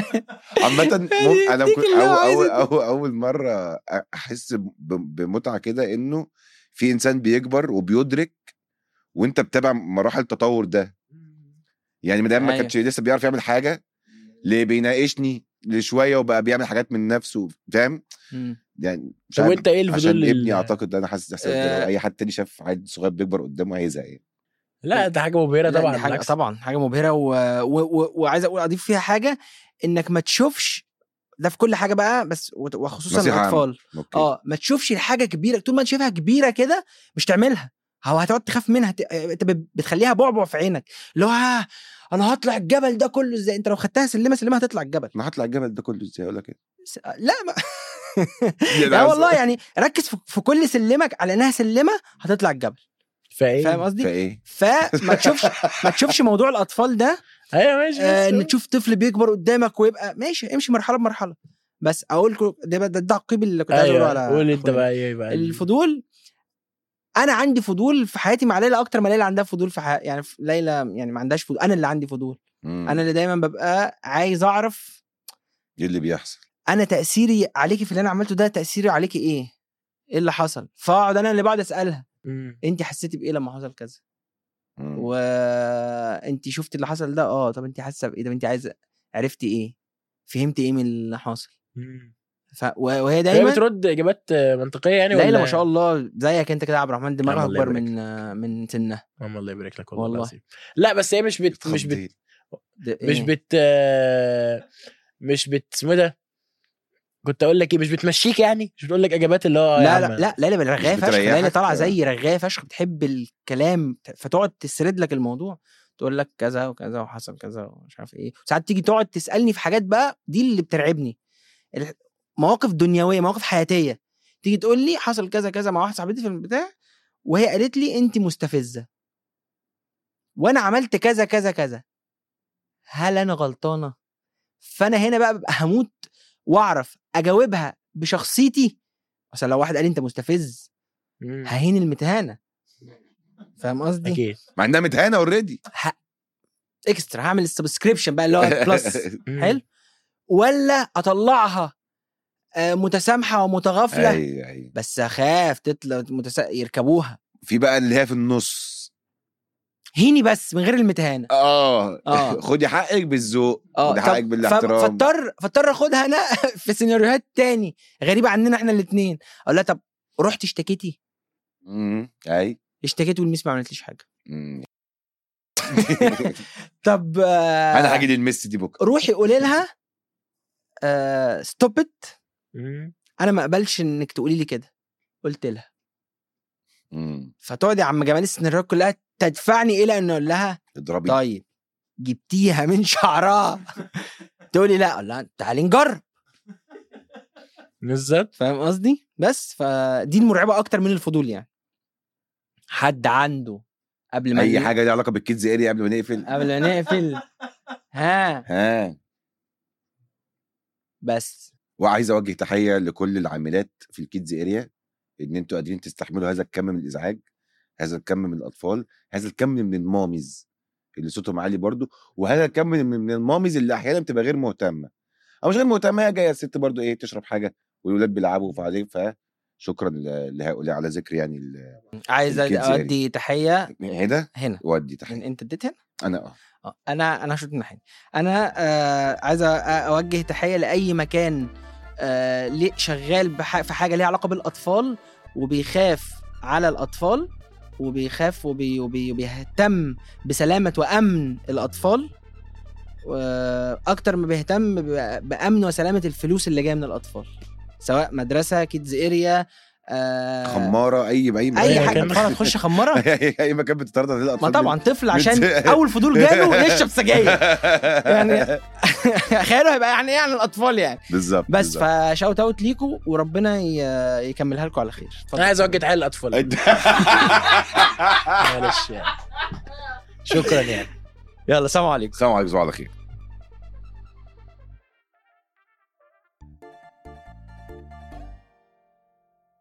عامة مم... انا يديك كنت اللي هو أول, عايزه. أول, أول, اول مرة احس ب... بمتعة كده انه في انسان بيكبر وبيدرك وانت بتابع مراحل التطور ده يعني من ايام ما أيوة. كانش لسه بيعرف يعمل حاجة ليه بيناقشني لشوية وبقى بيعمل حاجات من نفسه فاهم مم. يعني مش طب عارف وانت ايه الفضول عشان ال- ابني اعتقد انا حاسس احساس ده آه. لو اي حد تاني شاف عيل صغير بيكبر قدامه هيزهق يعني لا ده حاجه مبهره لا، طبعا دي حاجة بالعكس. طبعا حاجة مبهرة و... و... و... وعايز اقول اضيف فيها حاجة انك ما تشوفش ده في كل حاجة بقى بس وت- وخصوصا نصيحة عامة. الاطفال اوكي اه ما تشوفش الحاجة كبيرة طول ما انت شايفها كبيرة كده مش تعملها هو هتقعد تخاف منها ت- انت ب- بتخليها بعبع في عينك اللي هو آه، انا هطلع الجبل ده كله ازاي انت لو خدتها سلمه سلمه هتطلع الجبل انا هطلع الجبل ده كله ازاي اقول لك ايه س- لا ما يعني لا عايز- والله يعني ركز في- في كل سلمك على انها سلمه هتطلع الجبل فايه فاهم قصدي فايه فما تشوفش ما تشوفش موضوع الاطفال ده ايوه ماشي آه بس ان تشوف طفل بيكبر قدامك ويبقى ماشي امشي مرحله بمرحله بس اقول لكم ده ده, ده التعقيب اللي كنت عايز اقوله ايوه على قول انت أخويا. بقى ايه بقى الفضول انا عندي فضول في حياتي مع ليلى اكتر ما ليلى عندها فضول في حياتي يعني في- ليلى يعني ما عندهاش فضول انا اللي عندي فضول مم. انا اللي دايما ببقى عايز اعرف ايه اللي بيحصل انا تاثيري عليكي في اللي انا عملته ده تاثيري عليكي ايه ايه اللي حصل فاقعد انا اللي بقعد اسالها مم. انت حسيتي بايه لما حصل كذا مم. وانت شفتي اللي حصل ده اه طب انت حاسه بايه طب انت عايزه عرفتي ايه فهمتي ايه من اللي حاصل مم. ف... و- وهي هي دايما بترد اجابات منطقيه يعني ليلى ولا ما شاء الله زيك انت كده يا عبد الرحمن دماغها الله اكبر يبارك من من سنها اللهم الله يبارك لك والله, والله. العظيم لا بس هي مش بت مش بت اتخضيت. ده مش إيه؟ بت آه، مش بت اسمه إيه ده كنت اقول لك ايه مش بتمشيك يعني مش بتقول لك اجابات اللي هو يا لا عم. لا لا ليلى رغايه مش فشخ ليلى بتريحك؟ طالعه آه. زي رغايه فشخ بتحب الكلام فتقعد تسرد لك الموضوع تقول لك كذا وكذا وحصل كذا ومش عارف ايه ساعات تيجي تقعد تسالني في حاجات بقى دي اللي بترعبني ال- مواقف دنيويه مواقف حياتيه تيجي تقول لي حصل كذا كذا مع واحده صاحبتي في البتاع وهي قالت لي انت مستفزه وانا عملت كذا كذا كذا هل انا غلطانه فانا هنا بقى ببقى هموت واعرف اجاوبها بشخصيتي مثلا لو واحد قال لي انت مستفز مم. ههين المتهانه فاهم قصدي اكيد مع انها متهانه اوريدي ه... اكسترا هعمل السبسكريبشن بقى اللي هو بلس مم. حلو ولا اطلعها آه، متسامحه ومتغافله ايوه ايوه بس اخاف تطلع متسا... يركبوها في بقى اللي هي في النص هيني بس من غير المتهانه اه آه. خدي حقك بالذوق اه خدي طب حقك ف- بالاحترام فاضطر فاضطر اخدها انا في سيناريوهات تاني غريبه عننا احنا الاثنين اقول لها طب رحت اشتكيتي مم. اي اشتكيت والميس ما عملتليش حاجه مم. طب آه، انا هاجي للميسي دي بكره روحي قولي لها ستوب ات مم. انا ما اقبلش انك تقولي لي كده قلت لها مم. فتقعد يا عم جمال السيناريوهات كلها تدفعني الى ان اقول لها اضربي طيب جبتيها من شعرها تقولي لا اقول لها تعالي نجرب بالظبط فاهم قصدي بس فدي المرعبه اكتر من الفضول يعني حد عنده قبل ما اي ن- حاجه ليها علاقه بالكيدز اريا قبل ما نقفل قبل ما نقفل ها ها بس وعايز اوجه تحيه لكل العاملات في الكيدز اريا ان انتوا قادرين تستحملوا هذا الكم من الازعاج هذا الكم من الاطفال هذا الكم من الماميز اللي صوتهم عالي برضو وهذا الكم من من الماميز اللي احيانا بتبقى غير مهتمه او مش غير مهتمه هي جايه الست برضو ايه تشرب حاجه والولاد بيلعبوا فعليه ف شكرا ل- لهؤلاء على ذكر يعني ال- عايز الكيدز يعني. اودي تحيه هنا هنا ودي من تحيه انت اديت هنا انا اه آه، انا انا شفت الناحيه انا آه عايز أ- اوجه تحيه لاي مكان آه ليه- شغال بح- في حاجه ليها علاقه بالاطفال وبيخاف على الاطفال وبيخاف وبي وبي وبيهتم بسلامه وامن الاطفال آه، اكتر ما بيهتم ب- بامن وسلامه الفلوس اللي جايه من الاطفال سواء مدرسه كيدز اريا آه خماره اي اي اي أي حاجه مكان. اطفال هتخش خماره اي مكان بتتردد عليه ما الاطفال طبعا طفل عشان بت- اول فضول جاله يشرب سجاير يعني خياله هيبقى يعني ايه عن الاطفال يعني بالظبط بس بالظبط. فشاوت اوت ليكوا وربنا ي- يكملها لكم على خير اتفضل. انا عايز اوجه تحيه للاطفال معلش يعني شكرا يعني يلا سلام عليكم السلام عليكم صباح الخير